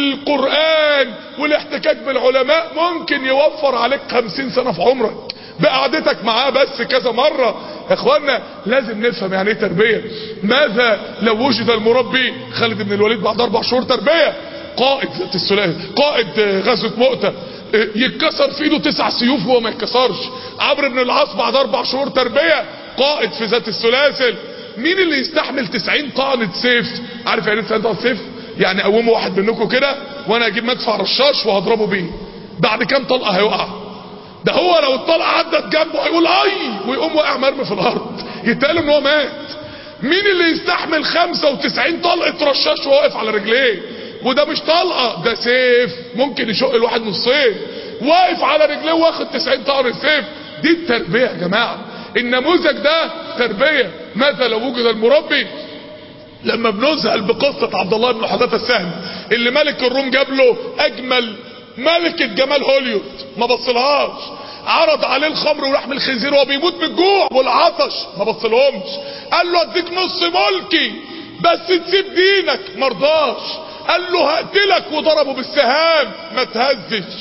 والقرآن والاحتكاك بالعلماء ممكن يوفر عليك خمسين سنة في عمرك بقعدتك معاه بس كذا مرة يا اخوانا لازم نفهم يعني ايه تربية ماذا لو وجد المربي خالد بن الوليد بعد اربع شهور تربية قائد ذات السلام قائد غزوة مؤتة يتكسر في ايده تسع سيوف وهو ما يتكسرش عمرو بن العاص بعد اربع شهور تربية قائد في ذات السلاسل مين اللي يستحمل 90 طعنة سيف عارف يعني 90 طعنة سيف يعني قوموا واحد منكم كده وانا اجيب مدفع رشاش وهضربه بيه بعد كام طلقة هيقع ده هو لو الطلقة عدت جنبه هيقول اي ويقوم واقع مرمي في الارض يتقال ان هو مات مين اللي يستحمل 95 طلقة رشاش وهو واقف على رجليه وده مش طلقة ده سيف ممكن يشق الواحد نصين واقف على رجليه واخد 90 طعنة سيف دي التربية يا جماعة النموذج ده تربية ماذا لو وجد المربي لما بنذهل بقصة عبد الله بن حذافة السهم اللي ملك الروم جاب له اجمل ملكة جمال هوليود ما بصلهاش عرض عليه الخمر ولحم الخنزير وهو بيموت من الجوع والعطش ما بصلهمش قال له اديك نص ملكي بس تسيب دينك مرضاش قال له هقتلك وضربه بالسهام ما تهزش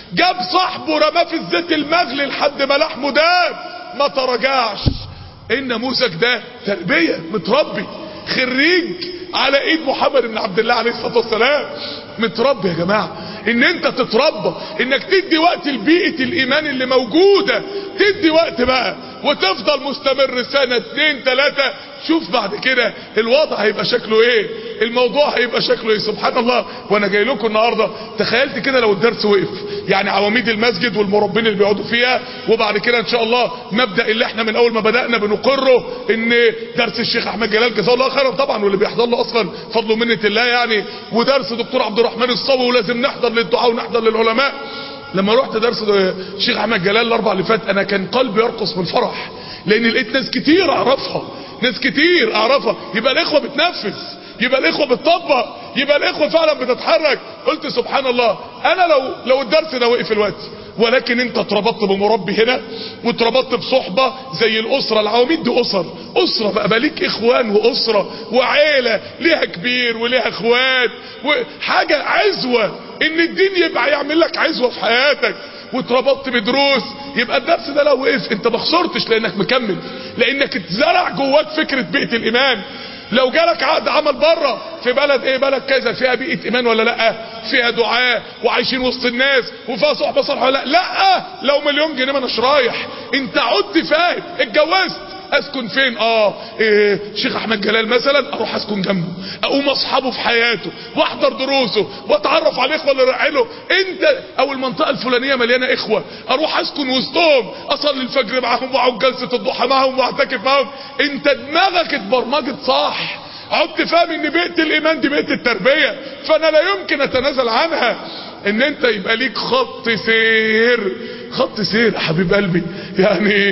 جاب صاحبه رماه في الزيت المغلي لحد ما لحمه داب ما تراجعش النموذج ده تربية متربي خريج على ايد محمد بن عبد الله عليه الصلاة والسلام متربي يا جماعة ان انت تتربى انك تدي وقت لبيئة الايمان اللي موجودة تدي وقت بقى وتفضل مستمر سنة اتنين تلاتة شوف بعد كده الوضع هيبقى شكله ايه الموضوع هيبقى شكله ايه سبحان الله وانا جاي لكم النهارده تخيلت كده لو الدرس وقف يعني عواميد المسجد والمربين اللي بيقعدوا فيها وبعد كده ان شاء الله مبدا اللي احنا من اول ما بدانا بنقره ان درس الشيخ احمد جلال جزاه الله خيرا طبعا واللي بيحضر له اصلا فضل منه الله يعني ودرس دكتور عبد الرحمن الصاوي ولازم نحضر للدعاء ونحضر للعلماء لما رحت درس الشيخ احمد جلال الاربع اللي فات انا كان قلبي يرقص من الفرح لان لقيت ناس كتير اعرفها ناس كتير اعرفها يبقى الاخوه بتنفذ يبقى الاخوه بتطبق يبقى الاخوه فعلا بتتحرك قلت سبحان الله انا لو لو الدرس ده وقف الوقت ولكن انت اتربطت بمربي هنا واتربطت بصحبة زي الاسرة العواميد دي اسر اسرة بقى بقى ليك اخوان واسرة وعيلة ليها كبير وليها اخوات وحاجة عزوة ان الدين يبقى يعمل لك عزوة في حياتك واتربطت بدروس يبقى الدرس ده لو وقف انت ما خسرتش لانك مكمل لانك اتزرع جواك فكرة بيئة الايمان لو جالك عقد عمل بره في بلد ايه بلد كذا فيها بيئة ايمان ولا لا فيها دعاء وعايشين وسط الناس وفيها صحبة صالحة ولا لا لا لو مليون جنيه ما اناش رايح انت عدت فاهم اتجوزت اسكن فين اه إيه شيخ احمد جلال مثلا اروح اسكن جنبه اقوم اصحابه في حياته واحضر دروسه واتعرف على الاخوه اللي رايحينه انت او المنطقه الفلانيه مليانه اخوه اروح اسكن وسطهم اصلي الفجر معاهم واقعد جلسه الضحى معاهم واعتكف معاهم انت دماغك اتبرمجت صح عدت فاهم ان بيئه الايمان دي بيئه التربيه فانا لا يمكن اتنازل عنها ان انت يبقى ليك خط سير خط سير يا حبيب قلبي يعني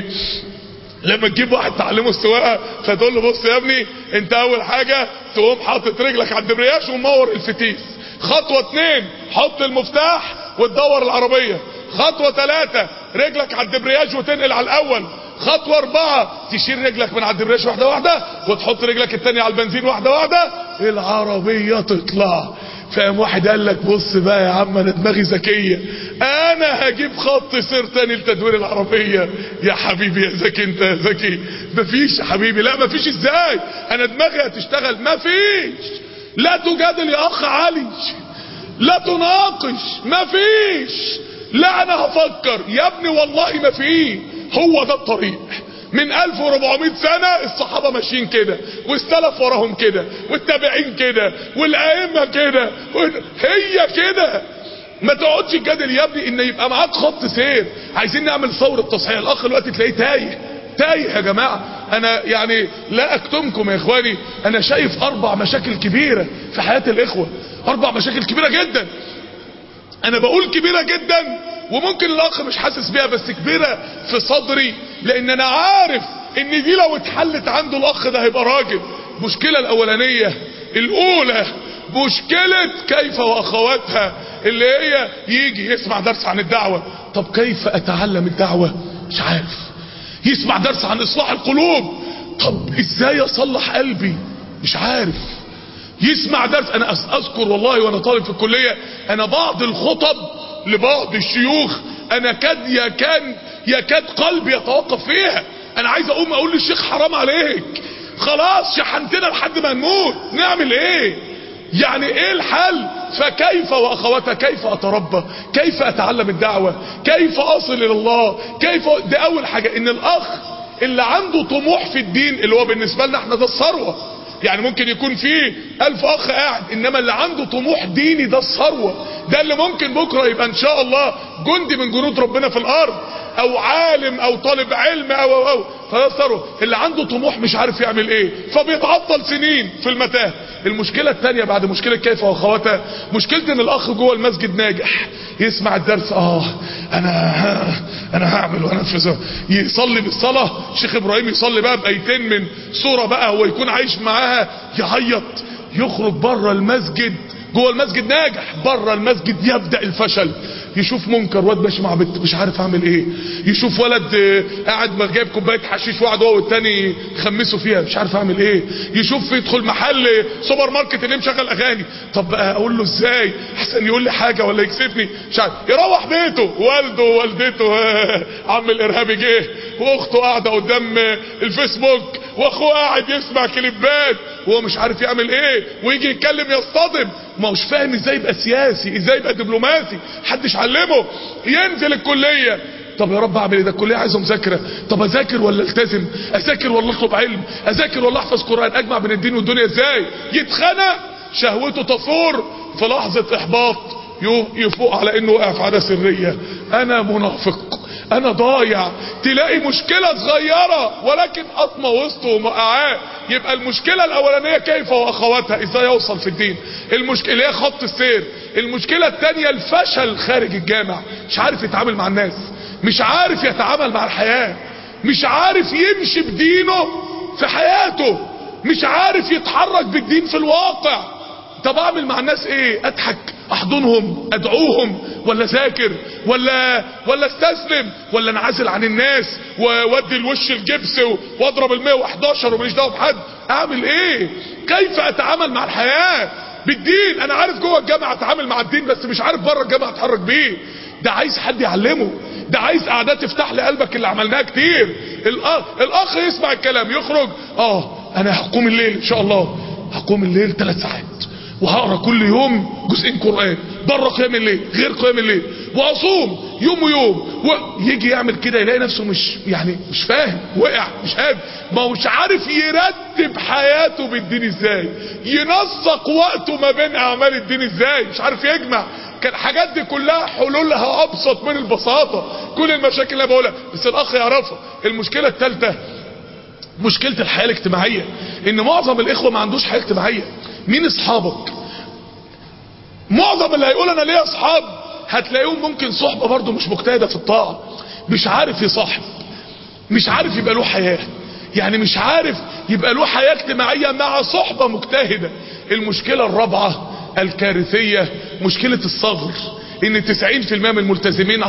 لما تجيب واحد تعلمه السواقه فتقول له بص يا ابني انت اول حاجه تقوم حاطط رجلك على الدبرياج ومور الفتيس خطوه اتنين حط المفتاح وتدور العربيه خطوه ثلاثه رجلك على الدبرياج وتنقل على الاول خطوه اربعه تشيل رجلك من على الدبرياج واحده واحده وتحط رجلك الثانيه على البنزين واحده واحده العربيه تطلع فقام واحد قال لك بص بقى يا عم انا دماغي ذكيه انا هجيب خط سير تاني لتدوير العربيه يا حبيبي يا ذكي انت يا ذكي مفيش يا حبيبي لا مفيش ازاي انا دماغي هتشتغل مفيش لا تجادل يا اخ علي لا تناقش مفيش لا انا هفكر يا ابني والله ما فيه هو ده الطريق من 1400 سنة الصحابة ماشيين كده والسلف وراهم كده والتابعين كده والائمة كده هي كده ما تقعدش تجادل يا ابني ان يبقى معاك خط سير عايزين نعمل ثورة تصحيح الاخ دلوقتي تلاقيه تايه تايه يا جماعة انا يعني لا اكتمكم يا اخواني انا شايف اربع مشاكل كبيرة في حياة الاخوة اربع مشاكل كبيرة جدا انا بقول كبيرة جدا وممكن الاخ مش حاسس بيها بس كبيرة في صدري لان انا عارف ان دي لو اتحلت عنده الاخ ده هيبقى راجل المشكلة الاولانية الاولى مشكلة كيف واخواتها اللي هي يجي يسمع درس عن الدعوة طب كيف اتعلم الدعوة مش عارف يسمع درس عن اصلاح القلوب طب ازاي اصلح قلبي مش عارف يسمع درس انا اذكر والله وانا طالب في الكلية انا بعض الخطب لبعض الشيوخ انا كاد يكاد يكاد قلبي يتوقف فيها انا عايز اقوم اقول للشيخ حرام عليك خلاص شحنتنا لحد ما نموت نعمل ايه يعني ايه الحل فكيف واخواتها كيف اتربى كيف اتعلم الدعوة كيف اصل الى الله كيف ده اول حاجة ان الاخ اللي عنده طموح في الدين اللي هو بالنسبة لنا احنا ده الثروة يعني ممكن يكون فيه الف اخ قاعد انما اللي عنده طموح ديني ده الثروة ده اللي ممكن بكرة يبقى ان شاء الله جندي من جنود ربنا في الارض او عالم او طالب علم او او او فده الثروة اللي عنده طموح مش عارف يعمل ايه فبيتعطل سنين في المتاهه المشكلة التانية بعد مشكلة كيف واخواتها مشكلة ان الاخ جوه المسجد ناجح يسمع الدرس اه انا ها انا هعمل وانفذ يصلي بالصلاة شيخ ابراهيم يصلي بقى بايتين من سورة بقى هو يكون عايش معاها يعيط يخرج بره المسجد جوه المسجد ناجح بره المسجد يبدأ الفشل يشوف منكر واد ماشي مع بنت مش عارف اعمل ايه يشوف ولد آه، قاعد ما جايب كوبايه حشيش واحد هو والتاني خمسوا فيها مش عارف اعمل ايه يشوف يدخل محل سوبر ماركت اللي مشغل اغاني طب بقى اقول له ازاي احسن يقول لي حاجه ولا يكسفني مش عارف يروح بيته والده ووالدته عم الارهابي جه واخته قاعده قدام الفيسبوك واخوه قاعد يسمع كليبات وهو مش عارف يعمل ايه ويجي يتكلم يصطدم ما هوش فاهم ازاي يبقى سياسي ازاي يبقى دبلوماسي محدش علمه ينزل الكليه طب يا رب اعمل ايه ده الكليه عايزه مذاكره طب اذاكر ولا التزم اذاكر ولا اطلب علم اذاكر ولا احفظ قران اجمع بين الدين والدنيا ازاي يتخنق شهوته تفور في لحظه احباط يو- يفوق على انه وقع في عاده سريه انا منافق انا ضايع تلاقي مشكلة صغيرة ولكن قطمة وسطه ومقعاه يبقى المشكلة الاولانية كيف واخواتها ازاي يوصل في الدين المشكلة هي خط السير المشكلة التانية الفشل خارج الجامع مش عارف يتعامل مع الناس مش عارف يتعامل مع الحياة مش عارف يمشي بدينه في حياته مش عارف يتحرك بالدين في الواقع طب اعمل مع الناس ايه اضحك احضنهم ادعوهم ولا ذاكر ولا ولا استسلم ولا انعزل عن الناس وودي الوش الجبس واضرب ال 111 وماليش دعوه بحد اعمل ايه كيف اتعامل مع الحياه بالدين انا عارف جوه الجامعه اتعامل مع الدين بس مش عارف بره الجامعه اتحرك بيه ده عايز حد يعلمه ده عايز قعدات تفتح لي قلبك اللي عملناها كتير الاخ الاخ يسمع الكلام يخرج اه انا هقوم الليل ان شاء الله هقوم الليل ثلاث ساعات وهقرا كل يوم جزئين قران بره قيام الليل غير قيام الليل واصوم يوم ويوم ويجي يعمل كده يلاقي نفسه مش يعني مش فاهم وقع مش قادر ما هو مش عارف يرتب حياته بالدين ازاي ينسق وقته ما بين اعمال الدين ازاي مش عارف يجمع كان الحاجات دي كلها حلولها ابسط من البساطه كل المشاكل اللي أنا بقولها بس الاخ يعرفها المشكله الثالثه مشكلة الحياة الاجتماعية ان معظم الاخوة ما عندوش حياة اجتماعية مين اصحابك معظم اللي هيقول انا ليا اصحاب هتلاقيهم ممكن صحبة برضو مش مجتهدة في الطاعة مش عارف يصاحب مش عارف يبقى له حياة يعني مش عارف يبقى له حياة اجتماعية مع صحبة مجتهدة المشكلة الرابعة الكارثية مشكلة الصغر ان 90% من الملتزمين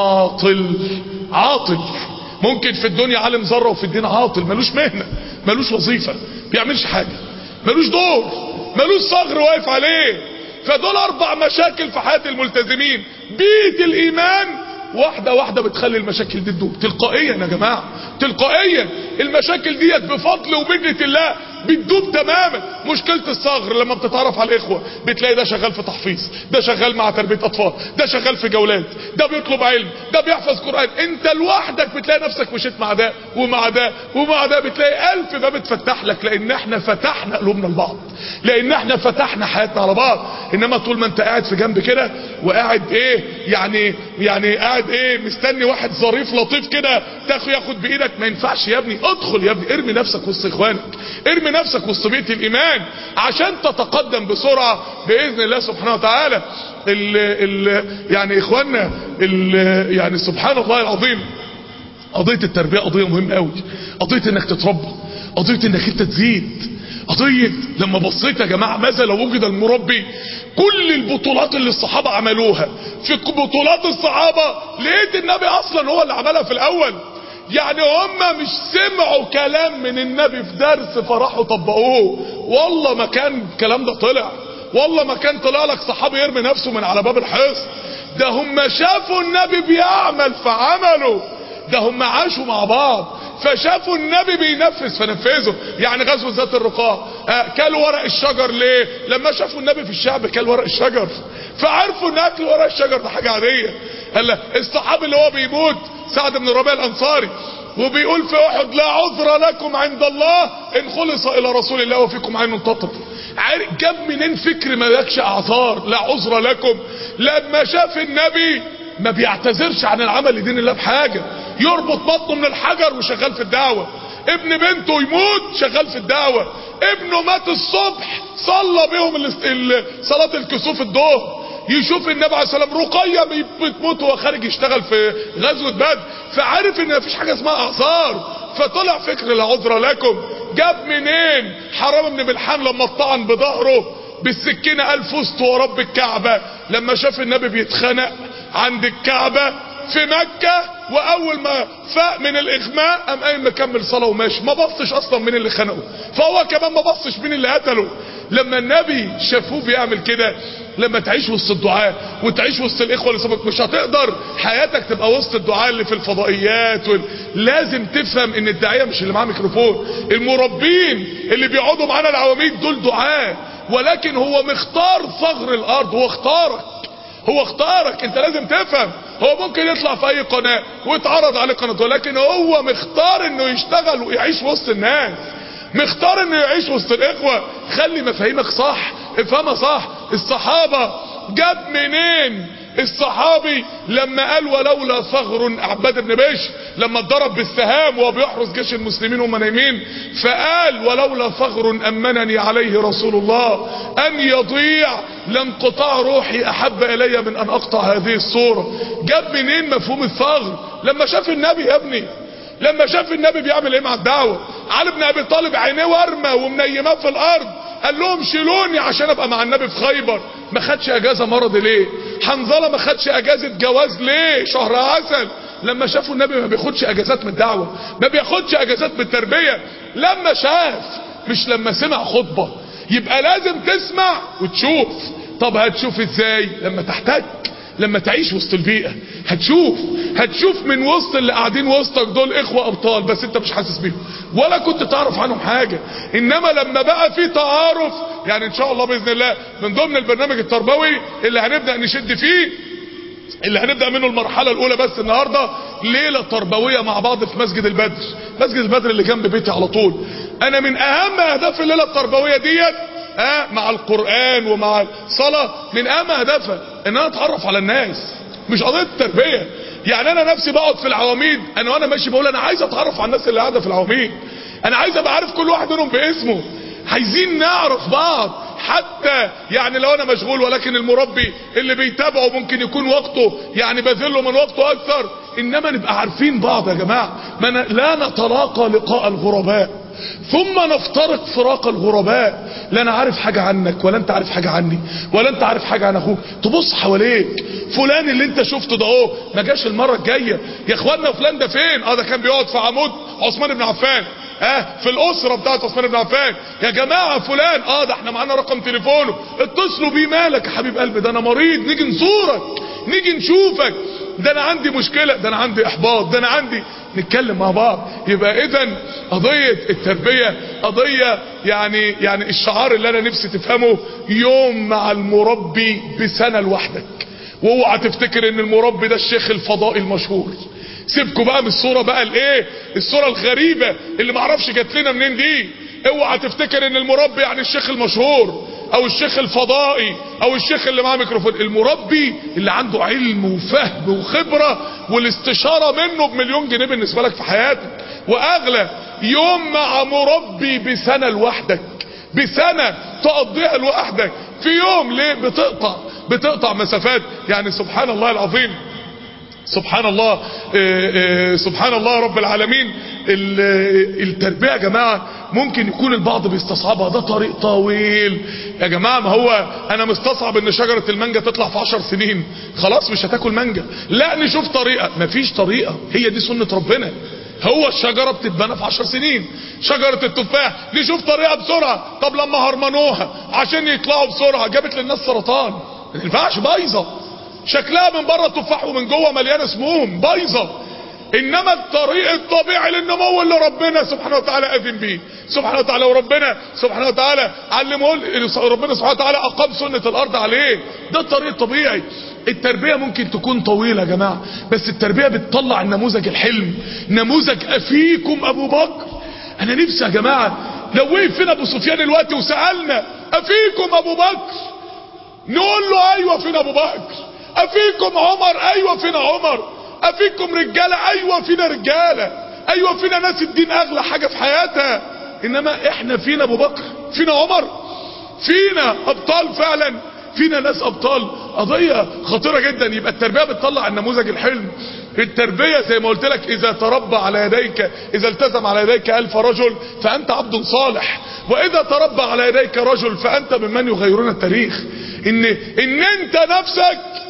عاطل عاطل ممكن في الدنيا عالم ذره وفي الدين عاطل ملوش مهنه ملوش وظيفه بيعملش حاجه ملوش دور ملوش صغر واقف عليه فدول اربع مشاكل في حياه الملتزمين بيت الايمان واحده واحده بتخلي المشاكل دي تدوب تلقائيا يا جماعه تلقائيا المشاكل ديت بفضل ومنه الله بتدوب تماما مشكلة الصغر لما بتتعرف على الاخوة بتلاقي ده شغال في تحفيظ ده شغال مع تربية اطفال ده شغال في جولات ده بيطلب علم ده بيحفظ قرآن انت لوحدك بتلاقي نفسك مشيت مع ده ومع ده ومع ده بتلاقي الف باب اتفتح لك لان احنا فتحنا قلوبنا لبعض لان احنا فتحنا حياتنا على بعض انما طول ما انت قاعد في جنب كده وقاعد ايه يعني يعني قاعد ايه مستني واحد ظريف لطيف كده تاخد ياخد بايدك ما ينفعش يا ابني ادخل يا ابني ارمي نفسك وسط اخوانك ارمي نفسك وسط بيئة الايمان عشان تتقدم بسرعة باذن الله سبحانه وتعالى ال ال يعني اخواننا ال يعني سبحان الله العظيم قضية التربية قضية مهمة قوي قضية انك تتربى قضية انك انت تزيد قضية لما بصيت يا جماعة ماذا لو وجد المربي كل البطولات اللي الصحابة عملوها في بطولات الصحابة لقيت النبي اصلا هو اللي عملها في الاول يعني هم مش سمعوا كلام من النبي في درس فراحوا طبقوه والله ما كان الكلام ده طلع والله ما كان طلع لك صحابي يرمي نفسه من على باب الحصن ده هم شافوا النبي بيعمل فعملوا ده هم عاشوا مع بعض فشافوا النبي بينفذ فنفذوا يعني غزوة ذات الرقاع آه كلوا ورق الشجر ليه لما شافوا النبي في الشعب كل ورق الشجر فعرفوا ان اكل ورق الشجر ده حاجة عادية قال الصحابي اللي هو بيموت سعد بن ربيع الانصاري وبيقول في احد لا عذر لكم عند الله ان خلص الى رسول الله وفيكم عين تطر جاب منين فكر ما لكش اعذار لا عذر لكم لما شاف النبي ما بيعتذرش عن العمل لدين الله بحاجة يربط بطنه من الحجر وشغال في الدعوة ابن بنته يموت شغال في الدعوة ابنه مات الصبح صلى بهم صلاة الكسوف الظهر يشوف النبي عليه الصلاه والسلام رقيه بتموت وهو خارج يشتغل في غزوه بدر فعرف ان مفيش حاجه اسمها اعذار فطلع فكر لا عذر لكم جاب منين حرام بن ملحان لما اتطعن بظهره بالسكينه قال فزت ورب الكعبه لما شاف النبي بيتخنق عند الكعبة في مكة واول ما فاق من الاغماء قام قايم مكمل صلاة وماشي ما بصش اصلا مين اللي خنقه فهو كمان ما بصش مين اللي قتله لما النبي شافوه بيعمل كده لما تعيش وسط الدعاء وتعيش وسط الاخوه اللي سبق مش هتقدر حياتك تبقى وسط الدعاء اللي في الفضائيات وال... لازم تفهم ان الداعيه مش اللي معاه ميكروفون المربين اللي بيقعدوا معانا العواميد دول دعاء ولكن هو مختار ثغر الارض هو اختارك هو اختارك انت لازم تفهم هو ممكن يطلع في اي قناه ويتعرض عليه قناه ولكن هو مختار انه يشتغل ويعيش وسط الناس مختار انه يعيش وسط الاخوة خلي مفاهيمك صح افهمها صح الصحابة جاب منين الصحابي لما قال ولولا ثغر عباد بن بشر لما اتضرب بالسهام وهو بيحرس جيش المسلمين وهم نايمين فقال ولولا ثغر امنني عليه رسول الله ان يضيع لانقطاع روحي احب الي من ان اقطع هذه الصورة جاب منين مفهوم الثغر لما شاف النبي يا ابني لما شاف النبي بيعمل ايه مع الدعوة علي بن ابي طالب عينيه ورمة ومنيماه في الارض قال لهم شيلوني عشان ابقى مع النبي في خيبر ما خدش اجازة مرض ليه حنظلة ما خدش اجازة جواز ليه شهر عسل لما شافوا النبي ما بياخدش اجازات من الدعوة ما بياخدش اجازات من التربية لما شاف مش لما سمع خطبة يبقى لازم تسمع وتشوف طب هتشوف ازاي لما تحتاج لما تعيش وسط البيئة هتشوف هتشوف من وسط اللي قاعدين وسطك دول اخوة ابطال بس انت مش حاسس بيهم ولا كنت تعرف عنهم حاجة انما لما بقى في تعارف يعني ان شاء الله باذن الله من ضمن البرنامج التربوي اللي هنبدأ نشد فيه اللي هنبدأ منه المرحلة الاولى بس النهاردة ليلة تربوية مع بعض في مسجد البدر مسجد البدر اللي جنب بيتي على طول انا من اهم اهداف الليلة التربوية ديت اه مع القرآن ومع الصلاة من اهم اهدافها ان انا اتعرف على الناس مش قضية التربية يعني انا نفسي بقعد في العواميد انا وانا ماشي بقول انا عايز اتعرف على الناس اللي قاعدة في العواميد انا عايز ابقى عارف كل واحد منهم باسمه عايزين نعرف بعض حتى يعني لو انا مشغول ولكن المربي اللي بيتابعه ممكن يكون وقته يعني بذله من وقته اكثر انما نبقى عارفين بعض يا جماعة ما لا نتلاقى لقاء الغرباء ثم نفترق فراق الغرباء لا انا عارف حاجة عنك ولا انت عارف حاجة عني ولا انت عارف حاجة عن اخوك تبص حواليك فلان اللي انت شفته ده اهو ما جاش المرة الجاية يا اخوانا فلان ده فين اه ده كان بيقعد في عمود عثمان بن عفان اه في الاسرة بتاعت عثمان بن عفان يا جماعة فلان اه ده احنا معانا رقم تليفونه اتصلوا بيه مالك يا حبيب قلبي ده انا مريض نيجي نزورك نيجي نشوفك ده انا عندي مشكلة ده انا عندي احباط ده انا عندي نتكلم مع بعض يبقى اذا قضية التربية قضية يعني يعني الشعار اللي انا نفسي تفهمه يوم مع المربي بسنة لوحدك واوعى تفتكر ان المربي ده الشيخ الفضائي المشهور سيبكوا بقى من الصورة بقى الايه الصورة الغريبة اللي معرفش جات لنا منين دي اوعى تفتكر ان المربي يعني الشيخ المشهور او الشيخ الفضائي او الشيخ اللي معاه ميكروفون المربي اللي عنده علم وفهم وخبرة والاستشارة منه بمليون جنيه بالنسبة لك في حياتك واغلى يوم مع مربي بسنة لوحدك بسنة تقضيها لوحدك في يوم ليه بتقطع بتقطع مسافات يعني سبحان الله العظيم سبحان الله اه اه سبحان الله رب العالمين التربية يا جماعة ممكن يكون البعض بيستصعبها ده طريق طويل يا جماعة ما هو انا مستصعب ان شجرة المانجا تطلع في عشر سنين خلاص مش هتاكل مانجا لا نشوف طريقة مفيش طريقة هي دي سنة ربنا هو الشجرة بتتبنى في عشر سنين شجرة التفاح نشوف طريقة بسرعة طب لما هرمنوها عشان يطلعوا بسرعة جابت للناس سرطان ما ينفعش بايظة شكلها من بره تفاح ومن جوه مليانه سموم بايظه انما الطريق الطبيعي للنمو اللي ربنا سبحانه وتعالى اذن بيه سبحانه وتعالى وربنا سبحانه وتعالى علمه ربنا سبحانه وتعالى اقام سنة الارض عليه ده الطريق الطبيعي التربية ممكن تكون طويلة يا جماعة بس التربية بتطلع النموذج الحلم نموذج افيكم ابو بكر انا نفسي يا جماعة لو وقف فينا ابو سفيان الوقت وسألنا افيكم ابو بكر نقول له ايوه فينا ابو بكر افيكم عمر ايوه فينا عمر افيكم رجالة ايوه فينا رجالة ايوه فينا ناس الدين اغلى حاجة في حياتها انما احنا فينا ابو بكر فينا عمر فينا ابطال فعلا فينا ناس ابطال قضية خطيرة جدا يبقى التربية بتطلع النموذج الحلم التربية زي ما قلت لك اذا تربى على يديك اذا التزم على يديك الف رجل فانت عبد صالح واذا تربى على يديك رجل فانت ممن يغيرون التاريخ ان ان انت نفسك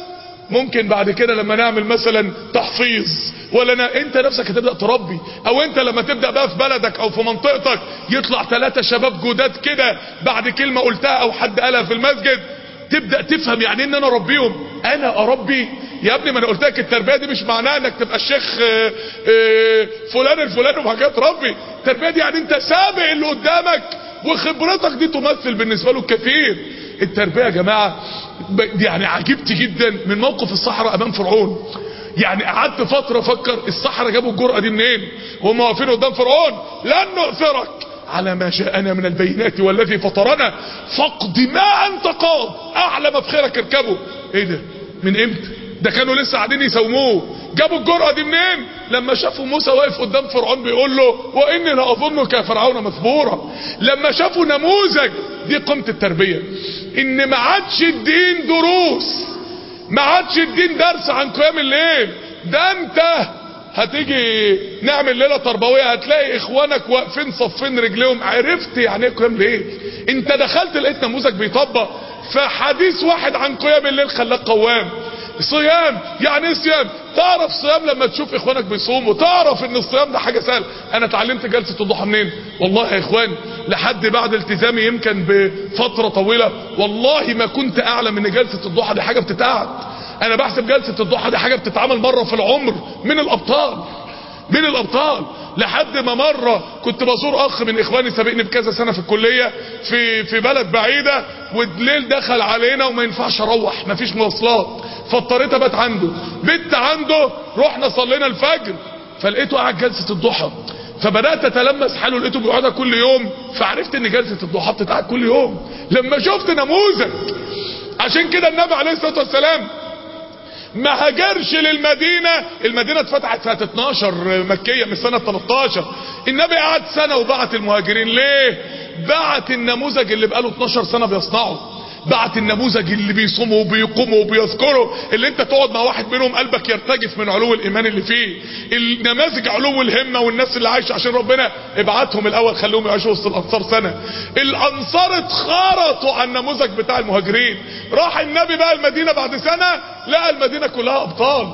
ممكن بعد كده لما نعمل مثلا تحفيظ ولا نا... انت نفسك هتبدا تربي او انت لما تبدا بقى في بلدك او في منطقتك يطلع ثلاثة شباب جداد كده بعد كلمه قلتها او حد قالها في المسجد تبدا تفهم يعني ان انا اربيهم انا اربي يا ابني ما انا قلت لك التربيه دي مش معناها انك تبقى الشيخ آه، آه، فلان الفلاني وبعد كده تربي التربيه دي يعني انت سابق اللي قدامك وخبرتك دي تمثل بالنسبه له الكثير التربيه يا جماعه ب- يعني عجبت جدا من موقف الصحراء امام فرعون يعني قعدت فتره افكر الصحراء جابوا الجرأه دي منين وهم واقفين قدام فرعون لن نؤثرك على ما جاءنا من البينات والذي فطرنا فاقض ما انت قاض اعلى ما بخيرك اركبه ايه ده من امتى ده كانوا لسه قاعدين يساوموه جابوا الجرأة دي منين لما شافوا موسى واقف قدام فرعون بيقول له واني لاظنك يا فرعون مثبورا لما شافوا نموذج دي قيمه التربيه ان ما عادش الدين دروس ما عادش الدين درس عن قيام الليل ده انت هتيجي نعمل ليله تربويه هتلاقي اخوانك واقفين صفين رجليهم عرفت يعني ايه قيام ليل انت دخلت لقيت نموذج بيطبق فحديث واحد عن قيام الليل خلاك قوام صيام يعني ايه صيام تعرف صيام لما تشوف اخوانك بيصوموا تعرف ان الصيام ده حاجه سهله انا اتعلمت جلسه الضحى منين والله يا اخوان لحد بعد التزامي يمكن بفتره طويله والله ما كنت اعلم ان جلسه الضحى دي حاجه بتتقعد انا بحسب جلسه الضحى دي حاجه بتتعمل مره في العمر من الابطال من الابطال لحد ما مره كنت بزور اخ من اخواني سابقني بكذا سنه في الكليه في في بلد بعيده والليل دخل علينا وما ينفعش اروح مفيش مواصلات فاضطريت ابات عنده بت عنده رحنا صلينا الفجر فلقيته قاعد جلسه الضحى فبدات اتلمس حاله لقيته بيقعدها كل يوم فعرفت ان جلسه الضحى بتتقعد كل يوم لما شفت نموذج عشان كده النبي عليه الصلاه والسلام ما هاجرش للمدينة المدينة اتفتحت سنة 12 مكية من سنة 13 النبي قعد سنة وبعت المهاجرين ليه بعت النموذج اللي بقاله 12 سنة بيصنعه بعت النموذج اللي بيصوموا وبيقوموا وبيذكروا اللي انت تقعد مع واحد منهم قلبك يرتجف من علو الايمان اللي فيه النماذج علو الهمة والناس اللي عايشة عشان ربنا ابعتهم الاول خليهم يعيشوا وسط الانصار سنة الانصار اتخرطوا على النموذج بتاع المهاجرين راح النبي بقى المدينة بعد سنة لقى المدينة كلها ابطال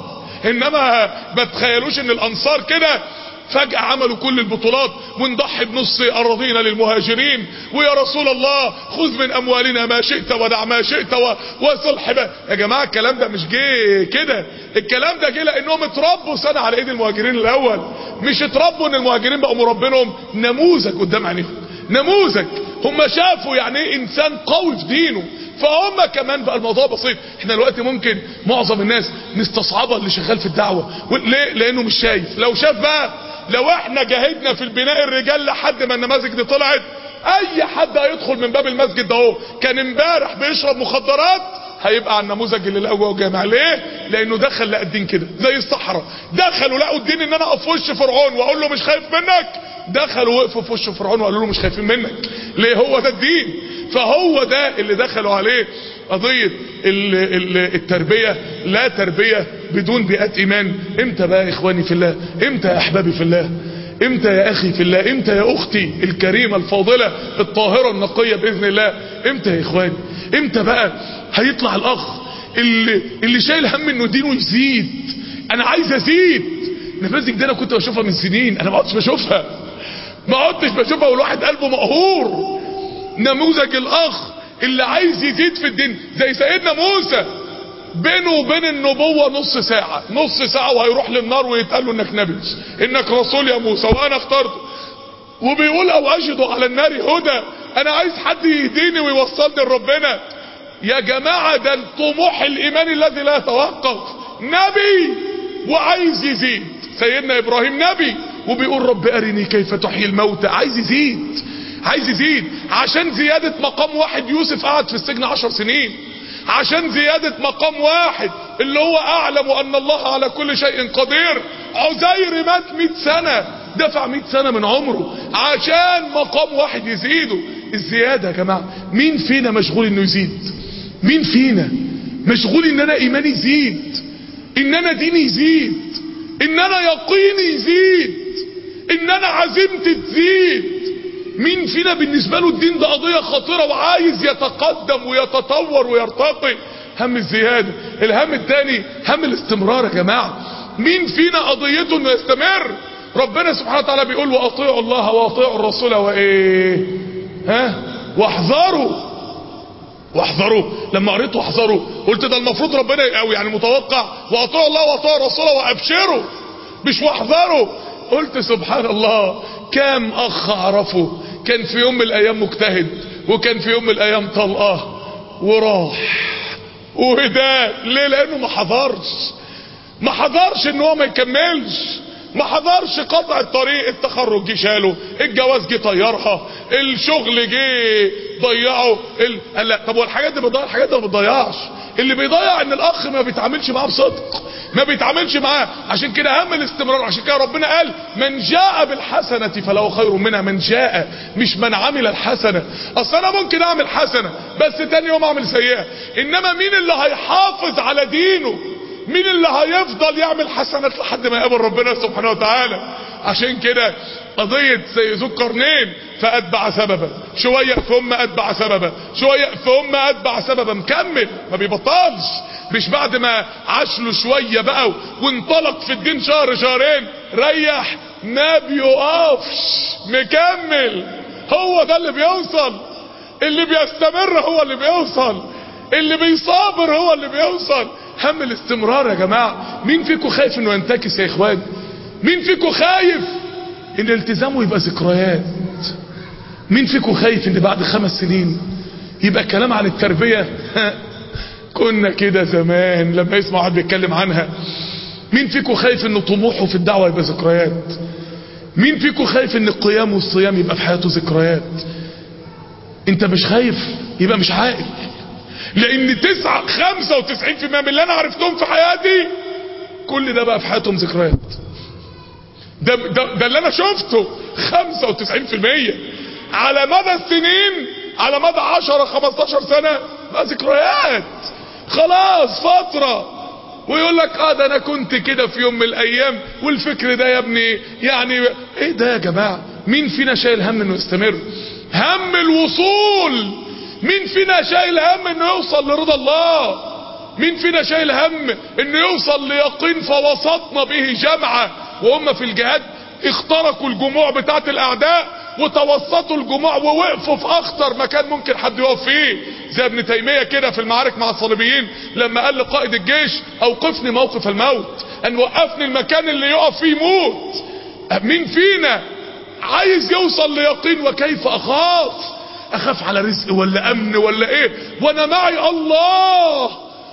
انما ما تخيلوش ان الانصار كده فجأة عملوا كل البطولات ونضحي بنص أراضينا للمهاجرين ويا رسول الله خذ من أموالنا ما شئت ودع ما شئت و- وصلح بقى يا جماعة الكلام ده مش جه كده الكلام ده جه لأنهم اتربوا سنة على إيد المهاجرين الأول مش اتربوا إن المهاجرين بقوا مربينهم نموذج قدام عينيهم نموذج هم شافوا يعني ايه انسان قوي في دينه فهم كمان بقى الموضوع بسيط احنا دلوقتي ممكن معظم الناس نستصعبها اللي شغال في الدعوة ليه لانه مش شايف لو شاف بقى لو احنا جاهدنا في البناء الرجال لحد ما النماذج دي طلعت اي حد هيدخل من باب المسجد ده اهو كان امبارح بيشرب مخدرات هيبقى على النموذج اللي لقوه جامع ليه لانه دخل لقى الدين كده زي الصحراء دخلوا لقوا الدين ان انا اقف في وش فرعون واقول له مش خايف منك دخلوا وقفوا في وش فرعون وقالوا له مش خايفين منك ليه هو ده الدين فهو ده اللي دخلوا عليه قضية ال ال التربية لا تربية بدون بيئات ايمان امتى بقى يا اخواني في الله امتى يا احبابي في الله امتى يا اخي في الله امتى يا اختي الكريمة الفاضلة الطاهرة النقية باذن الله امتى يا اخواني امتى بقى هيطلع الاخ اللي, اللي شايل هم انه دينه يزيد انا عايز ازيد النماذج دي انا كنت بشوفها من سنين انا ما عدتش بشوفها ما عدتش بشوفها والواحد قلبه مقهور نموذج الاخ اللي عايز يزيد في الدين زي سيدنا موسى بينه وبين النبوة نص ساعة نص ساعة وهيروح للنار ويتقال له انك نبي انك رسول يا موسى وانا اخترته وبيقول او اجد على النار هدى انا عايز حد يهديني ويوصلني لربنا يا جماعة ده الطموح الايماني الذي لا يتوقف نبي وعايز يزيد سيدنا ابراهيم نبي وبيقول رب ارني كيف تحيي الموتى عايز يزيد عايز يزيد عشان زيادة مقام واحد يوسف قعد في السجن عشر سنين عشان زيادة مقام واحد اللي هو اعلم ان الله على كل شيء قدير عزير مات مئة سنة دفع مئة سنة من عمره عشان مقام واحد يزيده الزيادة يا جماعة مين فينا مشغول انه يزيد مين فينا مشغول ان انا ايماني يزيد ان انا ديني يزيد ان انا يقيني يزيد ان انا عزيمتي تزيد مين فينا بالنسبة له الدين ده قضية خطيرة وعايز يتقدم ويتطور ويرتقي هم الزيادة الهم التاني هم الاستمرار يا جماعة مين فينا قضيته انه يستمر ربنا سبحانه وتعالى بيقول واطيعوا الله واطيعوا الرسول وايه ها واحذروا واحذروا لما قريت واحذروا قلت ده المفروض ربنا او يعني متوقع واطيعوا الله واطيعوا الرسول وابشروا مش واحذروا قلت سبحان الله كام اخ اعرفه كان في يوم من الايام مجتهد وكان في يوم من الايام طلقاه وراح وهداه ليه لانه ما حضرش ما حضرش ان هو ما يكملش ما حضرش قطع الطريق التخرج جه شاله الجواز جه طيرها الشغل جه ضيعه ال... قال لا طب والحاجات دي بتضيع الحاجات دي ما بتضيعش اللي بيضيع ان الاخ ما بيتعاملش معاه بصدق ما بيتعاملش معاه عشان كده هم الاستمرار عشان كده ربنا قال من جاء بالحسنة فله خير منها من جاء مش من عمل الحسنة اصل انا ممكن اعمل حسنة بس تاني يوم اعمل سيئة انما مين اللي هيحافظ على دينه مين اللي هيفضل يعمل حسنات لحد ما يقابل ربنا سبحانه وتعالى عشان كده قضية زي ذو القرنين فأتبع سببا شوية ثم أتبع سببا شوية ثم أتبع سببا مكمل ما بيبطلش مش بعد ما عاش له شوية بقى وانطلق في الدين شهر شهرين ريح ما بيقفش مكمل هو ده اللي بيوصل اللي بيستمر هو اللي بيوصل اللي بيصابر هو اللي بيوصل هم الاستمرار يا جماعة مين فيكم خايف انه ينتكس يا اخوان مين فيكم خايف ان التزامه يبقى ذكريات مين فيكم خايف ان بعد خمس سنين يبقى كلام عن التربية كنا كده زمان لما يسمع حد بيتكلم عنها مين فيكم خايف ان طموحه في الدعوة يبقى ذكريات مين فيكم خايف ان القيام والصيام يبقى في حياته ذكريات انت مش خايف يبقى مش عاقل لان تسعة خمسة وتسعين في المية من اللي انا عرفتهم في حياتي كل ده بقى في حياتهم ذكريات ده, ده, ده اللي انا شفته خمسة وتسعين في المية على مدى السنين على مدى عشرة خمستاشر سنة بقى ذكريات خلاص فترة ويقول لك اه ده انا كنت كده في يوم من الايام والفكر ده يا ابني يعني ايه ده يا جماعة مين فينا شايل هم انه يستمر هم الوصول مين فينا شايل هم انه يوصل لرضا الله مين فينا شايل هم انه يوصل ليقين فوسطنا به جمعة وهم في الجهاد اخترقوا الجموع بتاعت الاعداء وتوسطوا الجموع ووقفوا في اخطر مكان ممكن حد يقف فيه زي ابن تيمية كده في المعارك مع الصليبيين لما قال لقائد الجيش اوقفني موقف الموت ان وقفني المكان اللي يقف فيه موت مين فينا عايز يوصل ليقين وكيف اخاف اخاف على رزق ولا امن ولا ايه وانا معي الله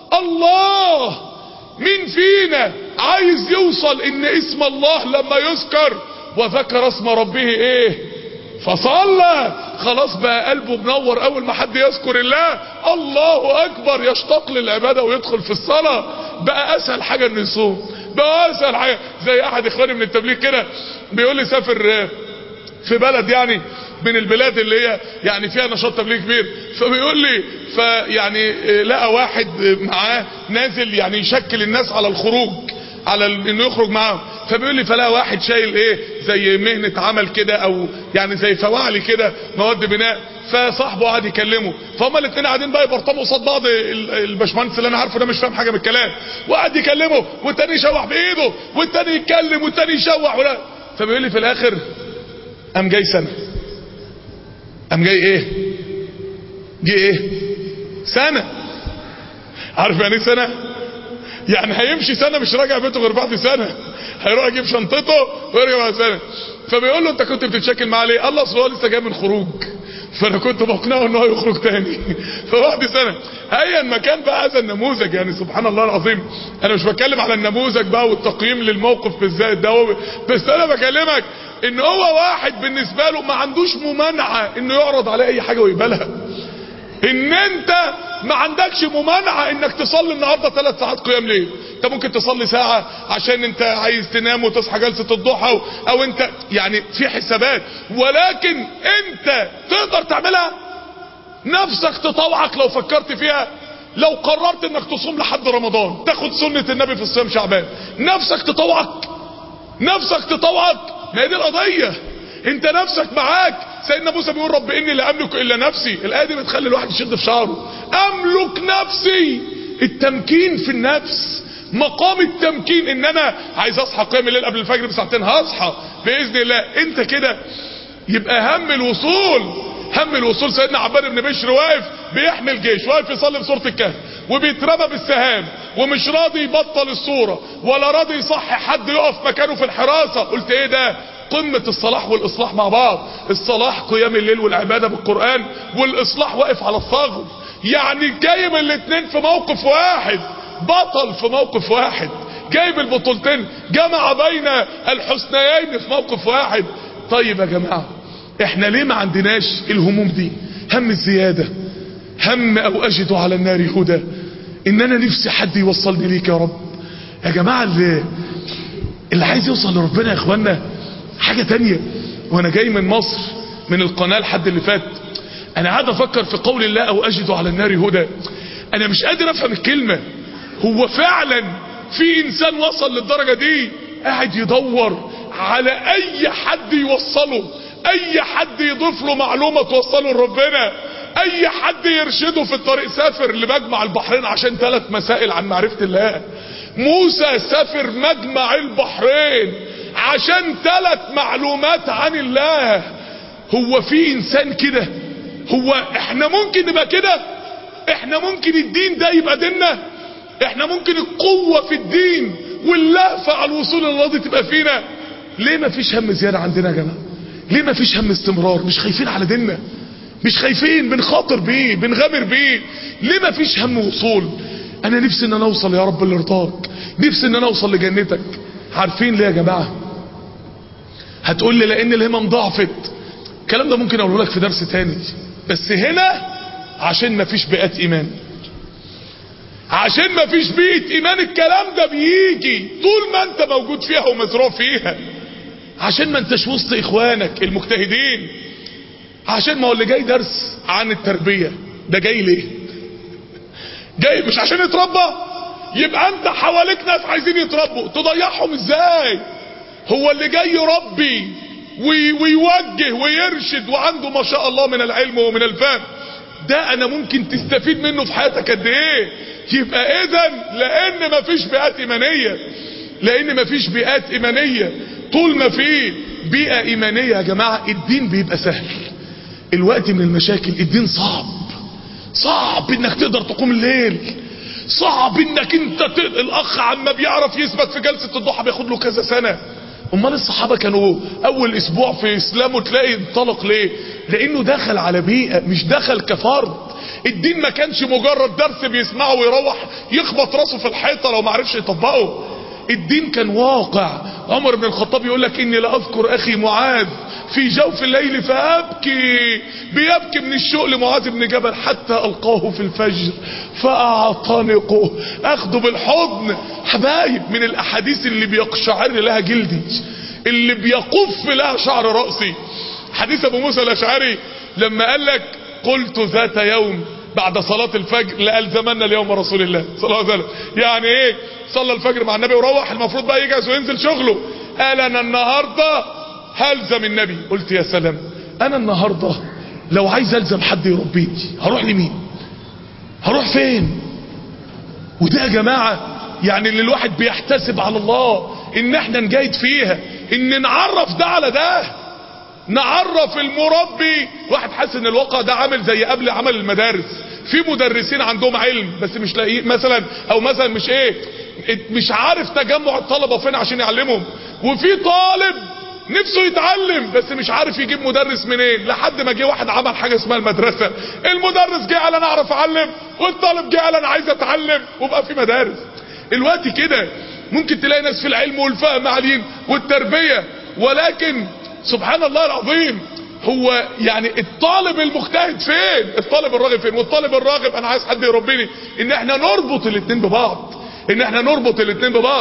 الله مين فينا عايز يوصل ان اسم الله لما يذكر وذكر اسم ربه ايه فصلى خلاص بقى قلبه منور اول ما حد يذكر الله الله اكبر يشتاق للعباده ويدخل في الصلاه بقى اسهل حاجه انه يصوم بقى اسهل حاجه زي احد اخواني من التبليغ كده بيقول لي سافر في بلد يعني من البلاد اللي هي يعني فيها نشاط تبليغ كبير فبيقول لي فيعني لقى واحد معاه نازل يعني يشكل الناس على الخروج على انه يخرج معاهم فبيقول لي فلا واحد شايل ايه زي مهنة عمل كده او يعني زي فواعلي كده مواد بناء فصاحبه قعد يكلمه فهم الاثنين قاعدين بقى يبرطموا قصاد بعض الباشمهندس اللي انا عارفه ده مش فاهم حاجه من الكلام وقعد يكلمه والتاني يشوح بايده والتاني يتكلم والتاني يشوح ولا فبيقول لي في الاخر قام جاي سنه قام جاي ايه جه ايه سنه عارف يعني ايه سنه يعني هيمشي سنة مش راجع بيته غير بعد سنة هيروح يجيب شنطته ويرجع بعد سنة فبيقول له انت كنت بتتشكل معاه ليه الله اصل هو لسه جاي من خروج فانا كنت بقنعه ان هو يخرج تاني فبعد سنة ايا ما كان بقى هذا النموذج يعني سبحان الله العظيم انا مش بتكلم على النموذج بقى والتقييم للموقف بالذات ده هو بس انا بكلمك ان هو واحد بالنسبة له ما عندوش ممانعة انه يعرض عليه اي حاجة ويقبلها ان انت ما عندكش ممانعة انك تصلي النهاردة ثلاث ساعات قيام ليل انت ممكن تصلي ساعة عشان انت عايز تنام وتصحى جلسة الضحى او, او انت يعني في حسابات ولكن انت تقدر تعملها نفسك تطوعك لو فكرت فيها لو قررت انك تصوم لحد رمضان تاخد سنة النبي في الصيام شعبان نفسك تطوعك نفسك تطوعك ما هي دي القضية انت نفسك معاك سيدنا موسى بيقول رب اني لا املك الا نفسي الايه دي بتخلي الواحد يشد في شعره املك نفسي التمكين في النفس مقام التمكين ان انا عايز اصحى قيام الليل قبل الفجر بساعتين هصحى باذن الله انت كده يبقى هم الوصول هم الوصول سيدنا عباد بن بشر واقف بيحمل جيش واقف يصلي بسوره الكهف وبيترمى بالسهام ومش راضي يبطل الصوره ولا راضي يصحي حد يقف مكانه في الحراسه قلت ايه ده قمة الصلاح والإصلاح مع بعض الصلاح قيام الليل والعبادة بالقرآن والإصلاح واقف على الثغر يعني جايب الاتنين في موقف واحد بطل في موقف واحد جايب البطولتين جمع بين الحسنيين في موقف واحد طيب يا جماعة احنا ليه ما عندناش الهموم دي هم الزيادة هم او اجد على النار هدى ان انا نفسي حد يوصلني ليك يا رب يا جماعة اللي, اللي عايز يوصل لربنا يا اخوانا حاجة تانية وانا جاي من مصر من القناة لحد اللي فات انا قاعد افكر في قول الله او اجد على النار هدى انا مش قادر افهم الكلمة هو فعلا في انسان وصل للدرجة دي قاعد يدور على اي حد يوصله اي حد يضيف له معلومة توصله لربنا اي حد يرشده في الطريق سافر لمجمع البحرين عشان ثلاث مسائل عن معرفة الله موسى سافر مجمع البحرين عشان ثلاث معلومات عن الله هو في انسان كده هو احنا ممكن نبقى كده احنا ممكن الدين ده يبقى ديننا احنا ممكن القوة في الدين واللهفة على الوصول للراضي تبقى فينا ليه ما فيش هم زيادة عندنا يا جماعة ليه ما فيش هم استمرار مش خايفين على ديننا مش خايفين بنخاطر بيه بنغامر بيه ليه ما فيش هم وصول انا نفسي ان انا اوصل يا رب لرضاك نفسي ان انا اوصل لجنتك عارفين ليه يا جماعة هتقول لي لان الهمم ضعفت الكلام ده ممكن اقوله لك في درس تاني بس هنا عشان ما فيش بيئات ايمان عشان ما فيش بيئة ايمان الكلام ده بيجي طول ما انت موجود فيها ومزروع فيها عشان ما انتش وسط اخوانك المجتهدين عشان ما هو اللي جاي درس عن التربية ده جاي ليه جاي مش عشان يتربى يبقى انت حواليك ناس عايزين يتربوا تضيعهم ازاي هو اللي جاي يربي وي ويوجه ويرشد وعنده ما شاء الله من العلم ومن الفهم ده انا ممكن تستفيد منه في حياتك قد ايه يبقى اذا لان مفيش بيئات ايمانية لان مفيش بيئات ايمانية طول ما في بيئة ايمانية يا جماعة الدين بيبقى سهل الوقت من المشاكل الدين صعب صعب انك تقدر تقوم الليل صعب انك انت ت... الاخ عما بيعرف يثبت في جلسة الضحى بياخد له كذا سنة امال الصحابة كانوا اول اسبوع في اسلامه تلاقي انطلق ليه لانه دخل على بيئة مش دخل كفرد الدين ما كانش مجرد درس بيسمعه ويروح يخبط راسه في الحيطة لو ما عرفش يطبقه الدين كان واقع عمر بن الخطاب يقول لك اني لاذكر اخي معاذ في جوف الليل فابكي بيبكي من الشوق لمعاذ بن جبل حتى القاه في الفجر فاعتنقه اخده بالحضن حبايب من الاحاديث اللي بيقشعر لها جلدي اللي بيقف لها شعر رأسي حديث ابو موسى الاشعري لما قال لك قلت ذات يوم بعد صلاة الفجر لألزمنا اليوم رسول الله صلى الله عليه وسلم يعني ايه صلى الفجر مع النبي وروح المفروض بقى يجهز وينزل شغله قال انا النهاردة هلزم النبي قلت يا سلام انا النهاردة لو عايز الزم حد يربيني هروح لمين هروح فين وده يا جماعة يعني اللي الواحد بيحتسب على الله ان احنا نجاهد فيها ان نعرف ده على ده نعرف المربي واحد حاسس ان الواقع ده عامل زي قبل عمل المدارس في مدرسين عندهم علم بس مش لاقيين مثلا او مثلا مش ايه مش عارف تجمع الطلبة فين عشان يعلمهم وفي طالب نفسه يتعلم بس مش عارف يجيب مدرس منين لحد ما جه واحد عمل حاجة اسمها المدرسة المدرس جه قال انا اعرف اعلم والطالب جه قال انا عايز اتعلم وبقى في مدارس الوقت كده ممكن تلاقي ناس في العلم والفهم عاليين والتربية ولكن سبحان الله العظيم هو يعني الطالب المجتهد فين الطالب الراغب فين والطالب الراغب انا عايز حد يربيني ان احنا نربط الاتنين ببعض ان احنا نربط الاتنين ببعض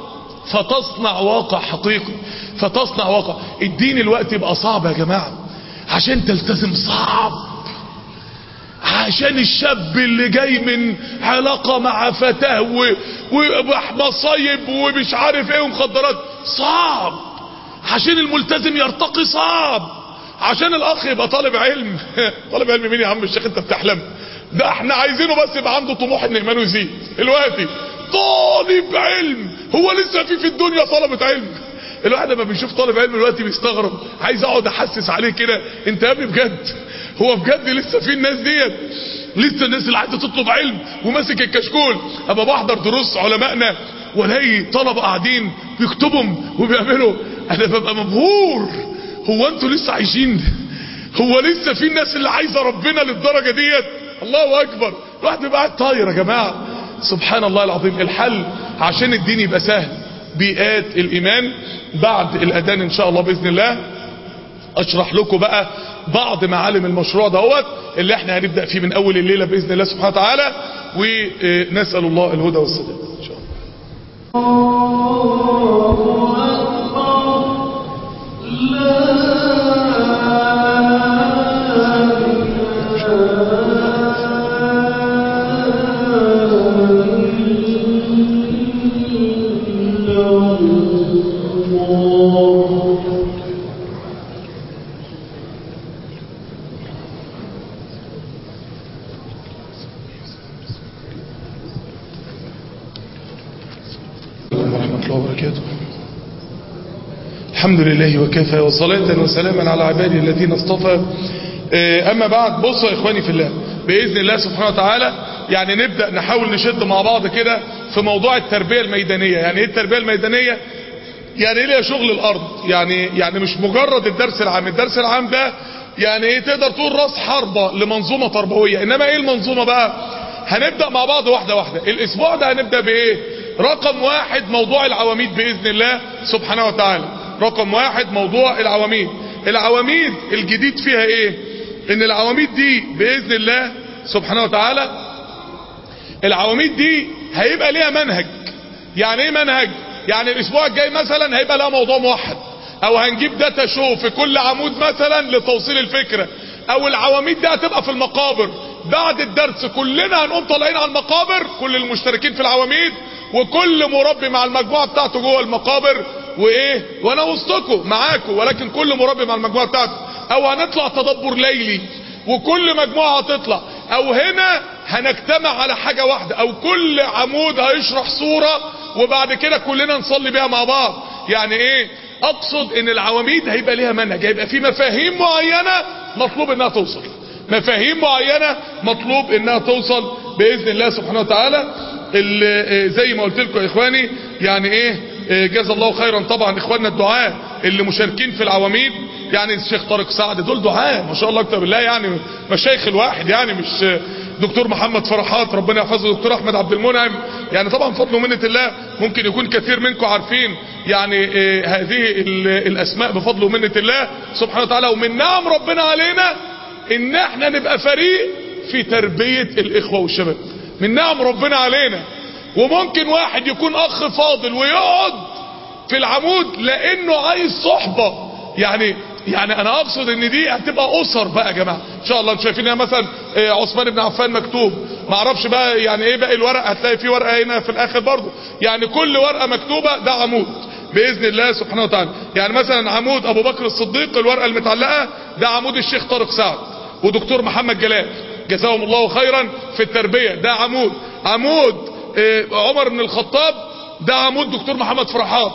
فتصنع واقع حقيقي فتصنع واقع الدين الوقت يبقى صعب يا جماعة عشان تلتزم صعب عشان الشاب اللي جاي من علاقة مع فتاه ومصايب ومش عارف ايه ومخدرات صعب عشان الملتزم يرتقي صعب عشان الاخ يبقى طالب علم طالب علم مين يا عم الشيخ انت بتحلم ده احنا عايزينه بس يبقى عنده طموح ان ايمانه يزيد دلوقتي طالب علم هو لسه في في الدنيا طلبة علم الواحد لما بيشوف طالب علم دلوقتي بيستغرب عايز اقعد احسس عليه كده انت يا ابني بجد هو بجد لسه في الناس ديت لسه الناس اللي عايزه تطلب علم وماسك الكشكول ابقى بحضر دروس علمائنا والاقي طلبه قاعدين بيكتبهم وبيعملوا انا ببقى مبهور هو انتوا لسه عايشين هو لسه في الناس اللي عايزه ربنا للدرجه ديت الله اكبر الواحد بيبقى قاعد طاير يا جماعه سبحان الله العظيم الحل عشان الدين يبقى سهل بيئات الايمان بعد الاذان ان شاء الله باذن الله اشرح لكم بقى بعض معالم المشروع دهوت اللي احنا هنبدا فيه من اول الليله باذن الله سبحانه وتعالى ونسال الله الهدى والسداد ان شاء الله عليكم ورحمة الله وبركاته الحمد لله وكفى وصلاة وسلاما على عباده الذين اصطفى آه، أما بعد بصوا يا إخواني في الله بإذن الله سبحانه وتعالى يعني نبدأ نحاول نشد مع بعض كده في موضوع التربية الميدانية يعني إيه التربية الميدانية يعني ايه ليها شغل الارض يعني يعني مش مجرد الدرس العام الدرس العام ده يعني ايه تقدر تقول راس حربة لمنظومة تربوية انما ايه المنظومة بقى هنبدأ مع بعض واحدة واحدة الاسبوع ده هنبدأ بايه رقم واحد موضوع العواميد باذن الله سبحانه وتعالى رقم واحد موضوع العواميد العواميد الجديد فيها ايه ان العواميد دي باذن الله سبحانه وتعالى العواميد دي هيبقى ليها منهج يعني ايه منهج يعني الاسبوع الجاي مثلا هيبقى لها موضوع موحد او هنجيب داتا شو في كل عمود مثلا لتوصيل الفكرة او العواميد دي هتبقى في المقابر بعد الدرس كلنا هنقوم طالعين على المقابر كل المشتركين في العواميد وكل مربي مع المجموعة بتاعته جوه المقابر وايه وانا وسطكم معاكم ولكن كل مربي مع المجموعة بتاعته او هنطلع تدبر ليلي وكل مجموعة هتطلع او هنا هنجتمع على حاجة واحدة او كل عمود هيشرح صورة وبعد كده كلنا نصلي بيها مع بعض يعني ايه اقصد ان العواميد هيبقى ليها منهج هيبقى في مفاهيم معينة مطلوب انها توصل مفاهيم معينة مطلوب انها توصل باذن الله سبحانه وتعالى اللي زي ما قلت لكم يا اخواني يعني ايه جزا الله خيرا طبعا اخواننا الدعاء اللي مشاركين في العواميد يعني الشيخ طارق سعد دول دعاء ما شاء الله اكتب الله يعني مشايخ الواحد يعني مش دكتور محمد فرحات ربنا يحفظه دكتور احمد عبد المنعم يعني طبعا فضل ومنه الله ممكن يكون كثير منكم عارفين يعني اه هذه الاسماء بفضل ومنه الله سبحانه وتعالى ومن نعم ربنا علينا ان احنا نبقى فريق في تربية الاخوة والشباب من نعم ربنا علينا وممكن واحد يكون اخ فاضل ويقعد في العمود لانه عايز صحبة يعني يعني انا اقصد ان دي هتبقى اسر بقى يا جماعه ان شاء الله انتوا شايفين مثلا عثمان بن عفان مكتوب ما اعرفش بقى يعني ايه باقي الورق هتلاقي في ورقه هنا في الاخر برضه يعني كل ورقه مكتوبه ده عمود باذن الله سبحانه وتعالى يعني مثلا عمود ابو بكر الصديق الورقه المتعلقه ده عمود الشيخ طارق سعد ودكتور محمد جلال جزاهم الله خيرا في التربيه ده عمود عمود عمر بن الخطاب ده عمود دكتور محمد فرحات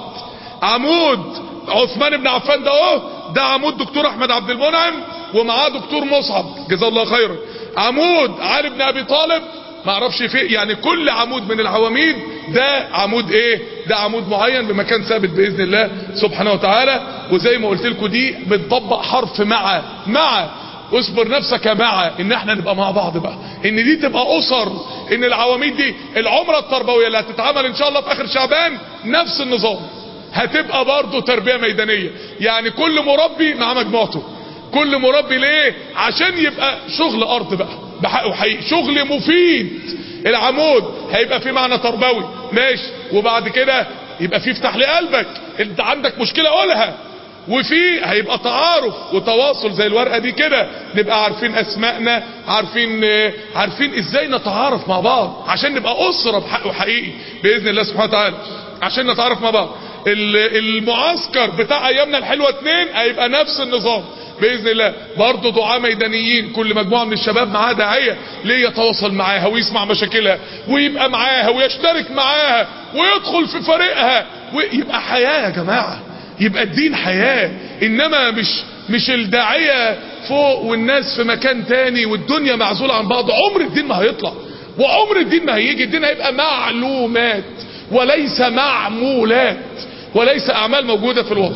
عمود عثمان بن عفان ده اهو ده عمود دكتور احمد عبد المنعم ومعاه دكتور مصعب جزاه الله خيرا عمود علي بن ابي طالب ما اعرفش في يعني كل عمود من العواميد ده عمود ايه ده عمود معين بمكان ثابت باذن الله سبحانه وتعالى وزي ما قلت لكم دي بتطبق حرف مع مع اصبر نفسك مع ان احنا نبقى مع بعض بقى ان دي تبقى اسر ان العواميد دي العمره التربويه اللي هتتعمل ان شاء الله في اخر شعبان نفس النظام هتبقى برضه تربية ميدانية يعني كل مربي مع مجموعته كل مربي ليه عشان يبقى شغل ارض بقى بحق وحقيقي شغل مفيد العمود هيبقى فيه معنى تربوي ماشي وبعد كده يبقى فيه افتح لي قلبك انت عندك مشكلة قولها وفي هيبقى تعارف وتواصل زي الورقة دي كده نبقى عارفين اسمائنا عارفين عارفين ازاي نتعارف مع بعض عشان نبقى اسرة بحق وحقيقي باذن الله سبحانه وتعالى عشان نتعرف مع بعض المعسكر بتاع ايامنا الحلوة اتنين هيبقى نفس النظام باذن الله برضه دعاة ميدانيين كل مجموعه من الشباب معاها داعيه ليه يتواصل معاها ويسمع مشاكلها ويبقى معاها ويشترك معاها ويدخل في فريقها ويبقى حياه يا جماعه يبقى الدين حياه انما مش مش الداعيه فوق والناس في مكان تاني والدنيا معزوله عن بعض عمر الدين ما هيطلع وعمر الدين ما هيجي الدين هيبقى معلومات وليس معمولات وليس اعمال موجودة في الوضع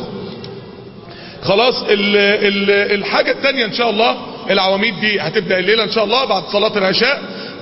خلاص ال ال الحاجة التانية ان شاء الله العواميد دي هتبدأ الليلة ان شاء الله بعد صلاة العشاء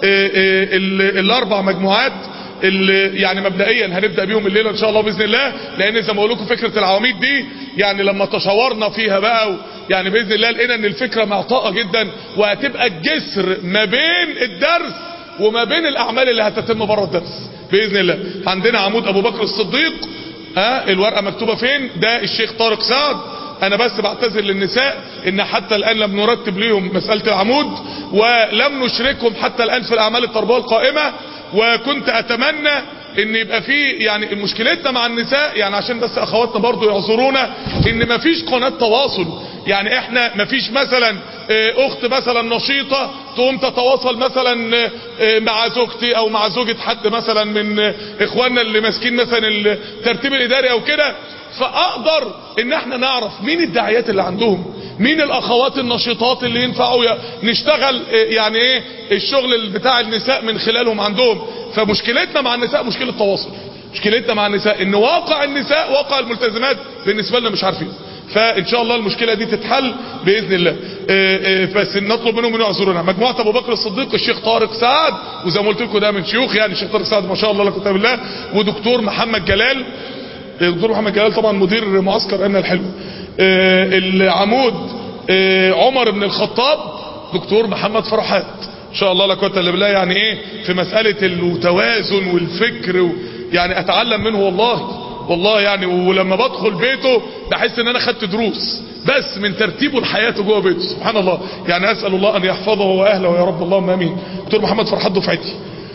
ال الاربع مجموعات اللي يعني مبدئيا هنبدأ بيهم الليلة ان شاء الله بإذن الله لان زي ما اقول لكم فكرة العواميد دي يعني لما تشاورنا فيها بقى و يعني بإذن الله لقينا ان الفكرة معطاءة جدا وهتبقى الجسر ما بين الدرس وما بين الاعمال اللي هتتم بره الدرس باذن الله عندنا عمود ابو بكر الصديق ها الورقه مكتوبه فين ده الشيخ طارق سعد انا بس بعتذر للنساء ان حتى الان لم نرتب لهم مساله العمود ولم نشركهم حتى الان في الاعمال التربويه القائمه وكنت اتمنى ان يبقى في يعني مشكلتنا مع النساء يعني عشان بس اخواتنا برضو يعذرونا ان مفيش قناه تواصل يعني احنا مفيش مثلا اخت مثلا نشيطة تقوم تتواصل مثلا مع زوجتي او مع زوجة حد مثلا من اخواننا اللي ماسكين مثلا الترتيب الاداري او كده فاقدر ان احنا نعرف مين الداعيات اللي عندهم مين الاخوات النشيطات اللي ينفعوا نشتغل يعني ايه الشغل بتاع النساء من خلالهم عندهم فمشكلتنا مع النساء مشكلة تواصل مشكلتنا مع النساء ان واقع النساء واقع الملتزمات بالنسبة لنا مش عارفين فان شاء الله المشكلة دي تتحل باذن الله بس نطلب منهم ان يعذرونا مجموعة ابو بكر الصديق الشيخ طارق سعد وزي ما قلت لكم ده من شيوخ يعني الشيخ طارق سعد ما شاء الله لا قوه بالله ودكتور محمد جلال دكتور محمد جلال طبعا مدير معسكر انا الحلو العمود عمر بن الخطاب دكتور محمد فرحات ان شاء الله لا قوه الا بالله يعني ايه في مساله التوازن والفكر و يعني اتعلم منه والله والله يعني ولما بدخل بيته بحس ان انا خدت دروس بس من ترتيبه لحياته جوه بيته سبحان الله يعني اسال الله ان يحفظه واهله يا رب اللهم امين دكتور محمد فرحات دفعتي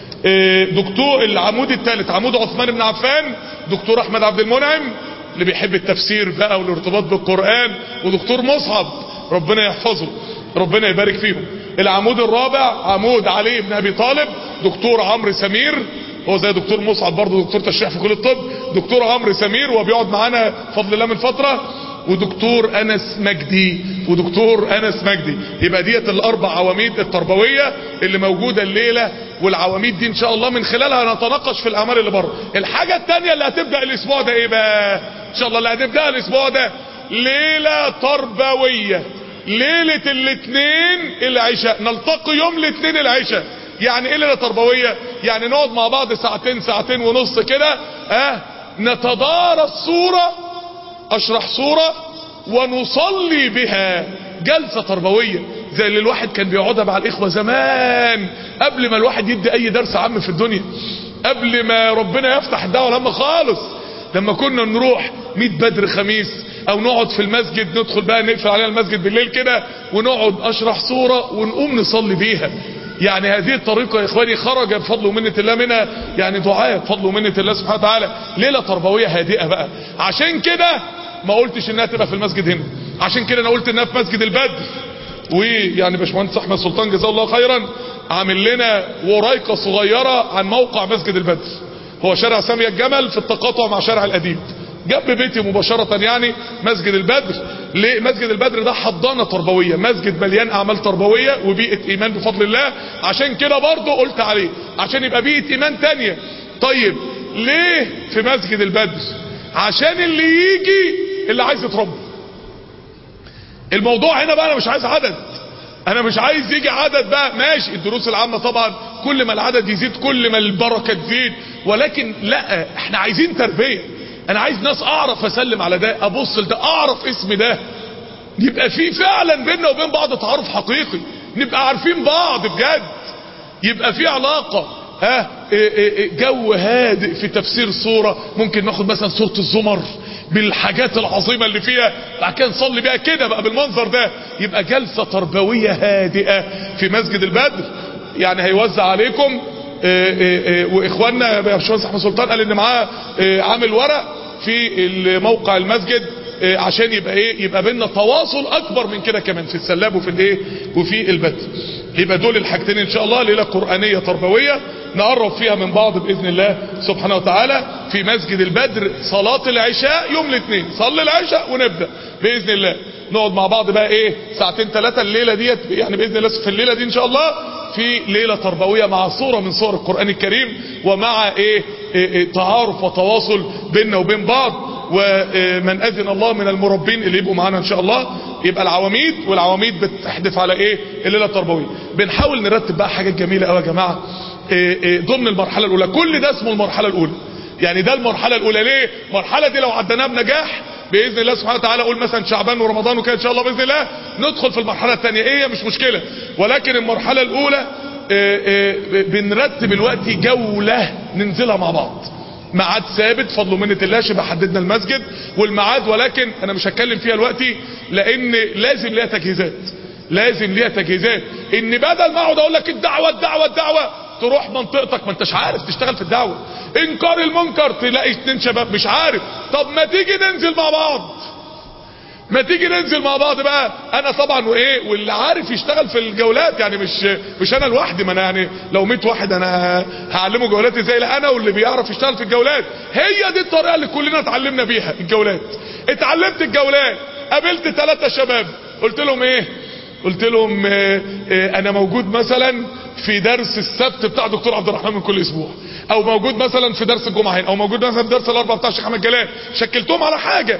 دكتور العمود الثالث عمود عثمان بن عفان دكتور احمد عبد المنعم اللي بيحب التفسير بقى والارتباط بالقران ودكتور مصعب ربنا يحفظه ربنا يبارك فيهم العمود الرابع عمود علي بن ابي طالب دكتور عمرو سمير هو زي دكتور مصعب برضه دكتور تشريح في كليه الطب دكتور عمرو سمير وبيقعد معانا بفضل الله من فتره ودكتور انس مجدي ودكتور انس مجدي يبقى ديت الاربع عواميد التربويه اللي موجوده الليله والعواميد دي ان شاء الله من خلالها نتناقش في الاعمال اللي بره الحاجه الثانيه اللي هتبدا الاسبوع ده ايه بقى ان شاء الله اللي هتبدا الاسبوع ده ليله تربويه ليله الاثنين العشاء نلتقي يوم الاثنين العشاء يعني ايه ليله تربويه يعني نقعد مع بعض ساعتين ساعتين ونص كده اه نتدارس صوره اشرح صورة ونصلي بها جلسة تربوية زي اللي الواحد كان بيقعدها مع الاخوة زمان قبل ما الواحد يدي اي درس عام في الدنيا قبل ما ربنا يفتح الدعوة لما خالص لما كنا نروح 100 بدر خميس او نقعد في المسجد ندخل بقى نقفل علينا المسجد بالليل كده ونقعد اشرح صورة ونقوم نصلي بيها يعني هذه الطريقة يا اخواني خرج بفضل ومنة الله منها يعني دعاء بفضل ومنة الله سبحانه وتعالى ليلة تربوية هادئة بقى عشان كده ما قلتش انها تبقى في المسجد هنا عشان كده انا قلت انها في مسجد البدر ويعني باشمهندس احمد سلطان جزاه الله خيرا عامل لنا ورايقه صغيره عن موقع مسجد البدر هو شارع سامية الجمل في التقاطع مع شارع الأديب جنب بيتي مباشرة يعني مسجد البدر ليه مسجد البدر ده حضانة تربوية مسجد مليان أعمال تربوية وبيئة إيمان بفضل الله عشان كده برضه قلت عليه عشان يبقى بيئة إيمان تانية طيب ليه في مسجد البدر عشان اللي يجي اللي عايز يتربى الموضوع هنا بقى انا مش عايز عدد انا مش عايز يجي عدد بقى ماشي الدروس العامة طبعا كل ما العدد يزيد كل ما البركة تزيد ولكن لا احنا عايزين تربية انا عايز ناس اعرف اسلم على ده ابص لده اعرف اسم ده يبقى في فعلا بيننا وبين بعض تعارف حقيقي نبقى عارفين بعض بجد يبقى في علاقة ها جو هادئ في تفسير صورة ممكن ناخد مثلا صورة الزمر بالحاجات العظيمة اللي فيها بعد كده نصلي بيها كده بقى بالمنظر ده يبقى جلسة تربوية هادئة في مسجد البدر يعني هيوزع عليكم واخواننا يا باشمهندس احمد سلطان قال ان معاه عامل ورق في موقع المسجد آه، عشان يبقى ايه يبقى بينا تواصل اكبر من كده كمان في السلاب وفي الايه وفي البث يبقى دول الحاجتين ان شاء الله ليله قرانيه تربويه نقرب فيها من بعض باذن الله سبحانه وتعالى في مسجد البدر صلاه العشاء يوم الاثنين صلي العشاء ونبدا باذن الله نقعد مع بعض بقى ايه ساعتين ثلاثه الليله ديت يعني باذن الله في الليله دي ان شاء الله في ليله تربويه مع صوره من صور القران الكريم ومع ايه, إيه, إيه تعارف وتواصل بيننا وبين بعض ومن اذن الله من المربين اللي يبقوا معانا ان شاء الله يبقى العواميد والعواميد بتحدف على ايه الليله التربويه بنحاول نرتب بقى حاجات جميله قوي يا جماعه إيه إيه ضمن المرحله الاولى كل ده اسمه المرحله الاولى يعني ده المرحله الاولى ليه المرحله دي لو عديناها بنجاح باذن الله سبحانه وتعالى اقول مثلا شعبان ورمضان وكده ان شاء الله باذن الله ندخل في المرحله الثانيه ايه هي مش مشكله ولكن المرحله الاولى إيه إيه بنرتب الوقت جوله ننزلها مع بعض ميعاد ثابت فضل منة الله شبه حددنا المسجد والميعاد ولكن انا مش هتكلم فيها دلوقتي لان لازم ليها تجهيزات لازم ليها تجهيزات ان بدل ما اقعد اقول لك الدعوه الدعوه الدعوه تروح منطقتك ما انتش عارف تشتغل في الدعوه انكار المنكر تلاقي اتنين شباب مش عارف طب ما تيجي ننزل مع بعض ما تيجي ننزل مع بعض بقى انا طبعا وايه واللي عارف يشتغل في الجولات يعني مش مش انا لوحدي ما انا يعني لو 100 واحد انا هعلمه جولات ازاي لا انا واللي بيعرف يشتغل في الجولات هي دي الطريقه اللي كلنا اتعلمنا بيها الجولات اتعلمت الجولات قابلت ثلاثة شباب قلت لهم ايه قلت لهم اه اه انا موجود مثلا في درس السبت بتاع دكتور عبد الرحمن من كل اسبوع او موجود مثلا في درس الجمعه هنا او موجود مثلا في درس الاربعاء بتاع الشيخ احمد جلال شكلتهم على حاجه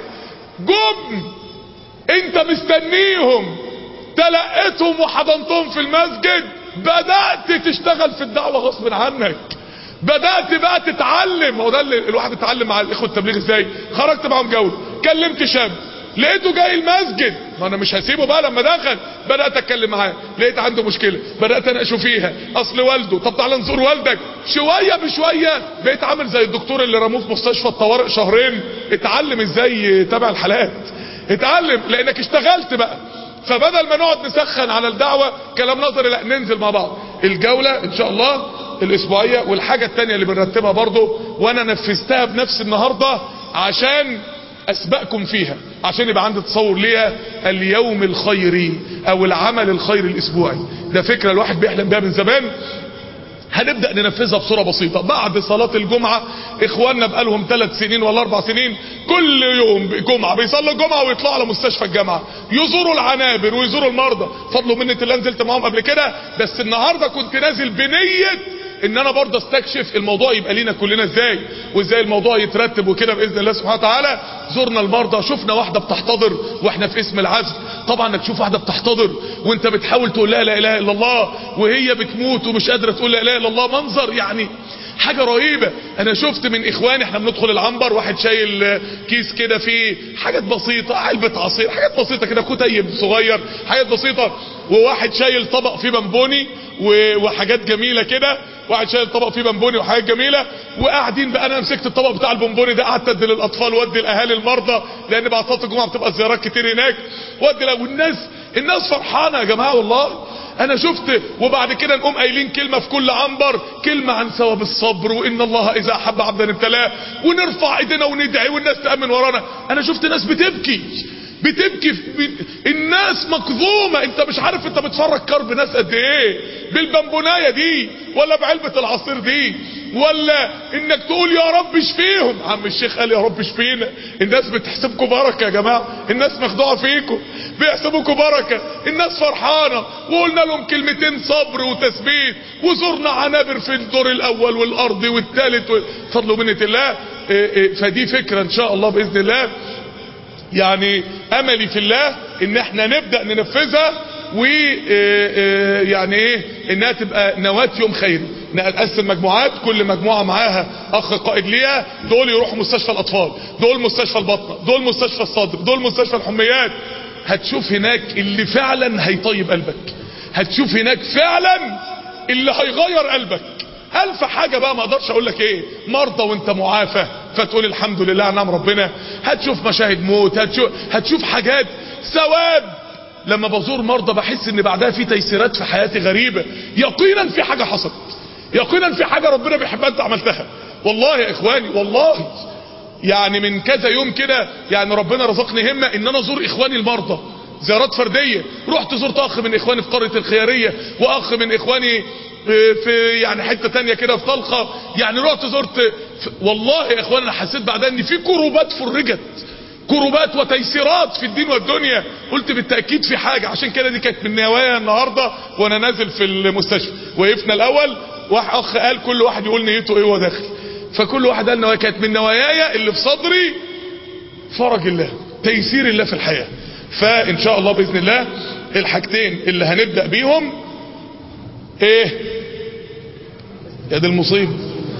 جم انت مستنيهم تلقيتهم وحضنتهم في المسجد بدأت تشتغل في الدعوة غصب عنك بدأت بقى تتعلم هو ده اللي الواحد بيتعلم مع الاخوة التبليغ ازاي خرجت معاهم جولة كلمت شاب لقيته جاي المسجد ما انا مش هسيبه بقى لما دخل بدات اتكلم معاه لقيت عنده مشكله بدات اناقشه فيها اصل والده طب تعالى نزور والدك شويه بشويه بقيت عامل زي الدكتور اللي رموه في مستشفى الطوارئ شهرين اتعلم ازاي يتابع الحالات اتعلم لانك اشتغلت بقى فبدل ما نقعد نسخن على الدعوة كلام نظري لا ننزل مع بعض الجولة ان شاء الله الاسبوعية والحاجة التانية اللي بنرتبها برضو وانا نفذتها بنفسي النهاردة عشان اسبقكم فيها عشان يبقى عندي تصور ليها اليوم الخيري او العمل الخيري الاسبوعي ده فكرة الواحد بيحلم بيها من زمان هنبدأ ننفذها بصورة بسيطة بعد صلاة الجمعة اخواننا بقالهم ثلاث سنين ولا اربع سنين كل يوم جمعة بيصلوا الجمعة ويطلعوا على مستشفى الجامعة يزوروا العنابر ويزوروا المرضى فضلوا منة الله نزلت معاهم قبل كده بس النهاردة كنت نازل بنية ان انا برضه استكشف الموضوع يبقى لينا كلنا ازاي وازاي الموضوع يترتب وكده باذن الله سبحانه وتعالى زرنا المرضى شفنا واحده بتحتضر واحنا في اسم العزل طبعا انك تشوف واحده بتحتضر وانت بتحاول تقول لها لا اله الا الله وهي بتموت ومش قادره تقول لا اله الا الله منظر يعني حاجة رهيبة انا شفت من اخواني احنا بندخل العنبر واحد شايل كيس كده فيه حاجات بسيطة علبة عصير حاجات بسيطة كده كتيب صغير حاجات بسيطة وواحد شايل طبق فيه بمبوني وحاجات جميلة كده واحد شايل طبق فيه بمبوني وحاجات جميلة وقاعدين بقى انا مسكت الطبق بتاع البمبوني ده قعدت ادي للاطفال وادي الاهالي المرضى لان بعد صلاه الجمعه بتبقى زيارات كتير هناك وادي والناس الناس فرحانه يا جماعه والله انا شفت وبعد كده نقوم قايلين كلمة في كل عنبر كلمة عن ثواب الصبر وان الله اذا احب عبدا ابتلاه ونرفع ايدينا وندعي والناس تأمن ورانا انا شفت ناس بتبكي بتبكي في الناس مكظومة انت مش عارف انت بتفرج كرب ناس قد ايه بالبنبوناية دي ولا بعلبة العصير دي ولا انك تقول يا رب اشفيهم عم الشيخ قال يا رب اشفينا الناس بتحسبكم بركة يا جماعة الناس مخدوعة فيكم بيحسبوكم بركة الناس فرحانة وقلنا لهم كلمتين صبر وتثبيت وزرنا عنابر في الدور الاول والارض والثالث فضل منة الله فدي فكرة ان شاء الله باذن الله يعني املي في الله ان احنا نبدأ ننفذها ويعني ايه انها تبقى نواة يوم خيري نقسم مجموعات كل مجموعة معاها اخ قائد ليها دول يروحوا مستشفى الاطفال دول مستشفى البطنة دول مستشفى الصدر دول مستشفى الحميات هتشوف هناك اللي فعلا هيطيب قلبك هتشوف هناك فعلا اللي هيغير قلبك الف حاجة بقى ما اقدرش اقول لك ايه مرضى وانت معافى فتقول الحمد لله نعم ربنا هتشوف مشاهد موت هتشوف, هتشوف حاجات ثواب لما بزور مرضى بحس ان بعدها في تيسيرات في حياتي غريبة يقينا في حاجة حصلت يقينا في حاجة ربنا بيحبها انت عملتها والله يا اخواني والله يعني من كذا يوم كده يعني ربنا رزقني همة ان انا ازور اخواني المرضى زيارات فردية رحت زرت اخ من اخواني في قرية الخيارية واخ من اخواني في يعني حتة تانية كده في طلقة يعني رحت زرت في والله يا اخوان انا حسيت بعدها ان في كروبات فرجت كروبات وتيسيرات في الدين والدنيا قلت بالتأكيد في حاجة عشان كده دي كانت من نوايا النهاردة وانا نازل في المستشفى وقفنا الاول واحد اخ قال كل واحد يقول نيته ايه وهو داخل فكل واحد قال نوايا كانت من نواياي اللي في صدري فرج الله تيسير الله في الحياة فان شاء الله باذن الله الحاجتين اللي هنبدأ بيهم ايه يا دي المصيبة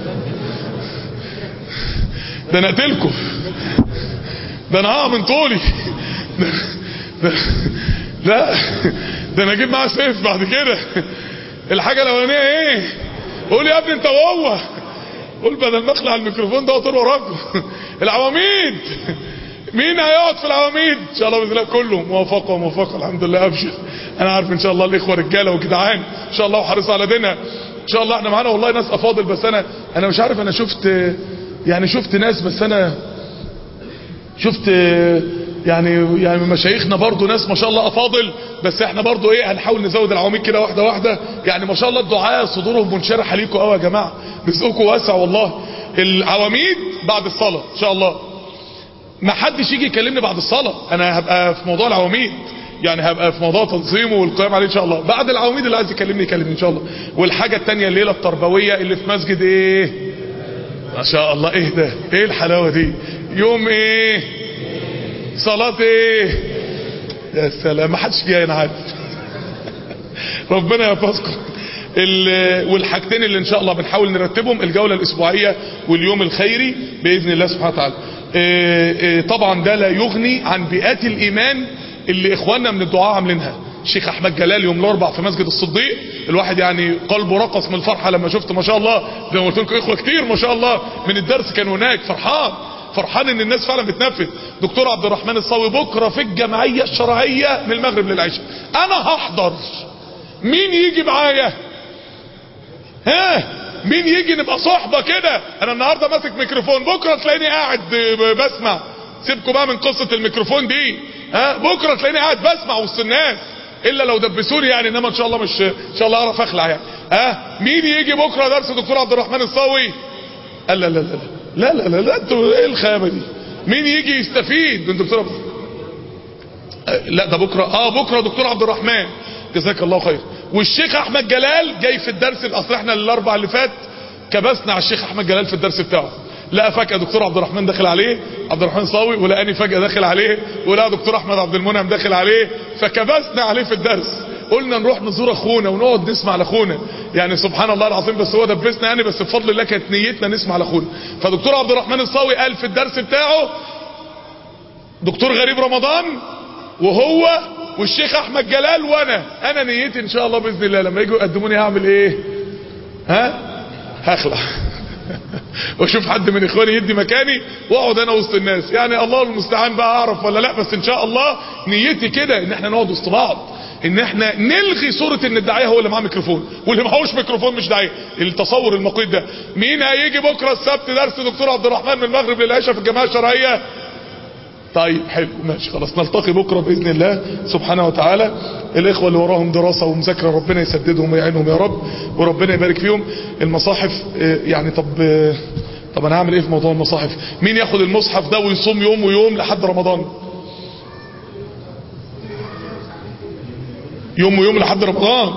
ده انا قتلكم ده انا هقع من طولي ده ده لا ده انا اجيب معاه سيف بعد كده الحاجة الاولانية ايه قول يا ابني انت وهو قول بدل ما اخلع الميكروفون ده واطير وراكم العواميد مين هيقعد في العواميد ان شاء الله باذن الله كله موافقه وموافقه الحمد لله ابشر انا عارف ان شاء الله الاخوه رجاله وجدعان ان شاء الله وحريص على دينها ان شاء الله احنا معانا والله ناس افاضل بس انا انا مش عارف انا شفت يعني شفت ناس بس انا شفت يعني يعني من مشايخنا برضو ناس ما شاء الله افاضل بس احنا برضو ايه هنحاول نزود العواميد كده واحده واحده يعني ما شاء الله الدعاء صدورهم منشرحه ليكم قوي يا جماعه رزقكم واسع والله العواميد بعد الصلاه ان شاء الله ما حدش يجي يكلمني بعد الصلاه انا هبقى في موضوع العواميد يعني هبقى في موضوع تنظيمه والقيام عليه ان شاء الله بعد العواميد اللي عايز يكلمني يكلمني ان شاء الله والحاجه الثانيه الليله التربويه اللي في مسجد ايه ما شاء الله ايه ده ايه الحلاوه دي يوم ايه صلاة ايه يا سلام ما حدش جاي انا عارف ربنا يحفظكم والحاجتين اللي ان شاء الله بنحاول نرتبهم الجولة الاسبوعية واليوم الخيري باذن الله سبحانه وتعالى إيه إيه طبعا ده لا يغني عن بيئات الايمان اللي اخواننا من الدعاء عاملينها الشيخ احمد جلال يوم الاربع في مسجد الصديق الواحد يعني قلبه رقص من الفرحه لما شفت ما شاء الله زي ما قلت لكم اخوه كتير ما شاء الله من الدرس كانوا هناك فرحان فرحان ان الناس فعلا بتنفذ دكتور عبد الرحمن الصاوي بكره في الجمعيه الشرعيه من المغرب للعشاء انا هحضر مين يجي معايا ها مين يجي نبقى صحبه كده انا النهارده ماسك ميكروفون بكره تلاقيني قاعد بسمع سيبكم بقى من قصه الميكروفون دي ها بكره تلاقيني قاعد بسمع وسط الناس الا لو دبسوني يعني انما ان شاء الله مش ان شاء الله اعرف اخلع يعني ها مين يجي بكره درس دكتور عبد الرحمن الصاوي لا لا لا لا لا لا لا, لا انتوا ايه الخيابه دي مين يجي يستفيد من دكتور عبد لا ده بكره اه بكره دكتور عبد الرحمن جزاك الله خير والشيخ احمد جلال جاي في الدرس اصل احنا الاربع اللي فات كبسنا على الشيخ احمد جلال في الدرس بتاعه لقى فجأة دكتور عبد الرحمن داخل عليه عبد الرحمن صاوي ولقاني فجأة داخل عليه ولقى دكتور احمد عبد المنعم داخل عليه فكبسنا عليه في الدرس قلنا نروح نزور اخونا ونقعد نسمع لاخونا يعني سبحان الله العظيم بس هو دبسنا يعني بس بفضل الله كانت نيتنا نسمع لاخونا فدكتور عبد الرحمن الصاوي قال في الدرس بتاعه دكتور غريب رمضان وهو والشيخ احمد جلال وانا انا نيتي ان شاء الله باذن الله لما يجوا يقدموني هعمل ايه ها هخلع واشوف حد من اخواني يدي مكاني واقعد انا وسط الناس يعني الله المستعان بقى اعرف ولا لا بس ان شاء الله نيتي كده ان احنا نقعد وسط بعض ان احنا نلغي صورة ان الداعية هو اللي معاه ميكروفون واللي معهوش ميكروفون مش داعية التصور المقيت ده مين هيجي بكرة السبت درس دكتور عبد الرحمن من المغرب للعشاء في الجماعة الشرعية طيب حلو ماشي خلاص نلتقي بكرة بإذن الله سبحانه وتعالى الإخوة اللي وراهم دراسة ومذاكرة ربنا يسددهم ويعينهم يا رب وربنا يبارك فيهم المصاحف يعني طب طب أنا هعمل إيه في موضوع المصاحف مين ياخد المصحف ده ويصوم يوم ويوم لحد رمضان يوم ويوم لحد رمضان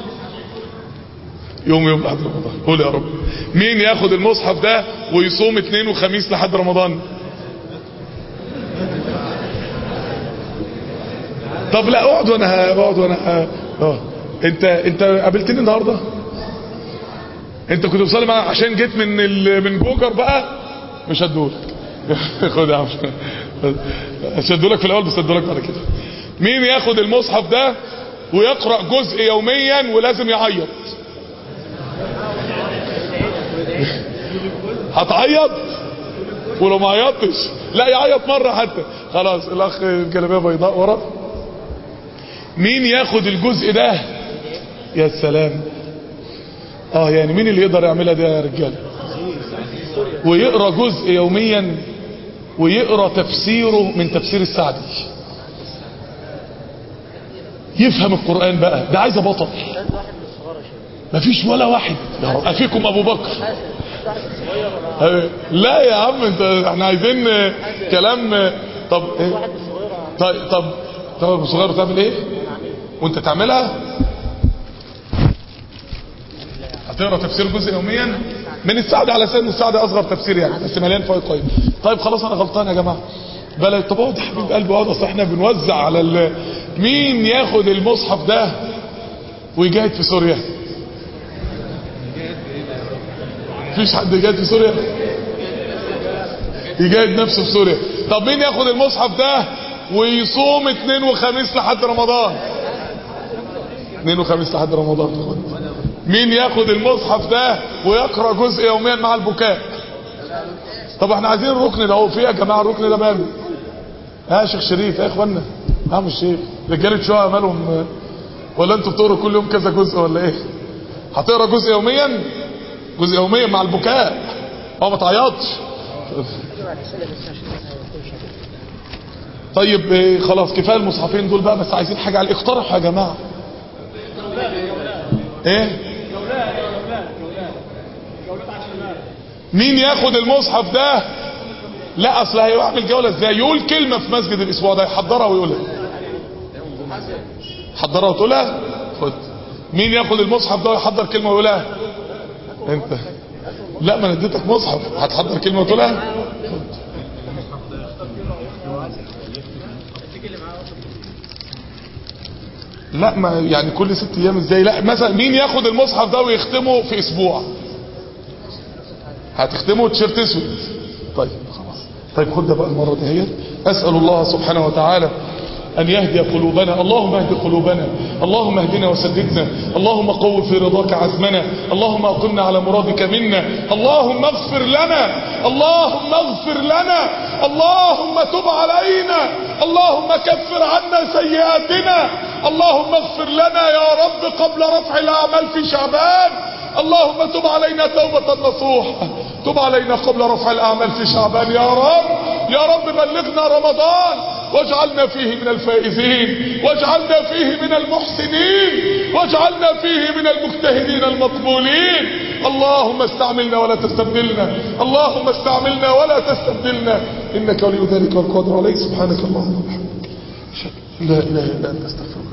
يوم ويوم لحد رمضان قول يا رب مين ياخد المصحف ده ويصوم اثنين وخميس لحد رمضان طب لا اقعد وانا اقعد وانا اه انت انت قابلتني النهارده انت كنت بتصلي معايا عشان جيت من ال... من جوجر بقى مش هدولك خد يا عم مش هدولك في الاول بس هدولك بعد كده مين ياخد المصحف ده ويقرأ جزء يوميا ولازم يعيط هتعيط ولو ما عيطتش لا يعيط مرة حتى خلاص الاخ الجلابيه بيضاء ورا مين ياخد الجزء ده يا سلام اه يعني مين اللي يقدر يعملها ده يا رجاله ويقرا جزء يوميا ويقرأ تفسيره من تفسير السعدي يفهم القرآن بقى ده عايز بطل مفيش ولا واحد يا رب افيكم ابو بكر لا يا عم انت احنا عايزين كلام طب ايه طيب طب طب ابو صغير تعمل ايه وانت تعملها هتقرا تفسير جزء يوميا من السعد على سن السعد اصغر تفسير يعني بس مليان فوائد طيب طيب خلاص انا غلطان يا جماعه بلا طب اقعد يا حبيب قلبي اقعد اصل احنا بنوزع على ال... مين ياخد المصحف ده ويجاهد في سوريا مفيش حد جاهد في سوريا يجاهد نفسه في سوريا طب مين ياخد المصحف ده ويصوم اثنين وخميس لحد رمضان اثنين وخميس لحد رمضان مين ياخد المصحف ده ويقرا جزء يوميا مع البكاء طب احنا عايزين الركن ده هو في يا جماعه الركن ده ماله ها يا شيخ شريف يا اخوانا ها مش شيخ رجاله شويه مالهم ولا انتوا بتقروا كل يوم كذا جزء ولا ايه هتقرا جزء يوميا جزء يوميا مع البكاء اه ما تعيطش طيب إيه خلاص كفايه المصحفين دول بقى بس عايزين حاجه على اقترحوا يا جماعه ايه مين ياخد المصحف ده لا اصل هيعمل جوله ازاي يقول كلمه في مسجد الاسبوع ده يحضرها ويقولها حضرها وتقولها خد مين ياخد المصحف ده ويحضر كلمه ويقولها انت لا ما انا اديتك مصحف هتحضر كلمه وتقولها لا ما يعني كل ست ايام ازاي لا مثلا مين ياخد المصحف ده ويختمه في اسبوع هتختمه تيشيرت اسود طيب خلاص طيب خد ده بقى المره دي هي اسال الله سبحانه وتعالى أن يهدي قلوبنا اللهم اهد قلوبنا اللهم اهدنا وسددنا اللهم قو في رضاك عزمنا اللهم أقمنا على مرادك منا اللهم اغفر لنا اللهم اغفر لنا اللهم تب علينا اللهم كفر عنا سيئاتنا اللهم اغفر لنا يا رب قبل رفع الأعمال في شعبان اللهم تب علينا توبة نصوحة تب علينا قبل رفع الأعمال في شعبان يا رب يا رب بلغنا رمضان واجعلنا فيه من الفائزين واجعلنا فيه من المحسنين واجعلنا فيه من المجتهدين المقبولين اللهم استعملنا ولا تستبدلنا اللهم استعملنا ولا تستبدلنا إنك ولي ذلك والقادر عليه سبحانك اللهم وبحمدك لا إله إلا أنت استغفرك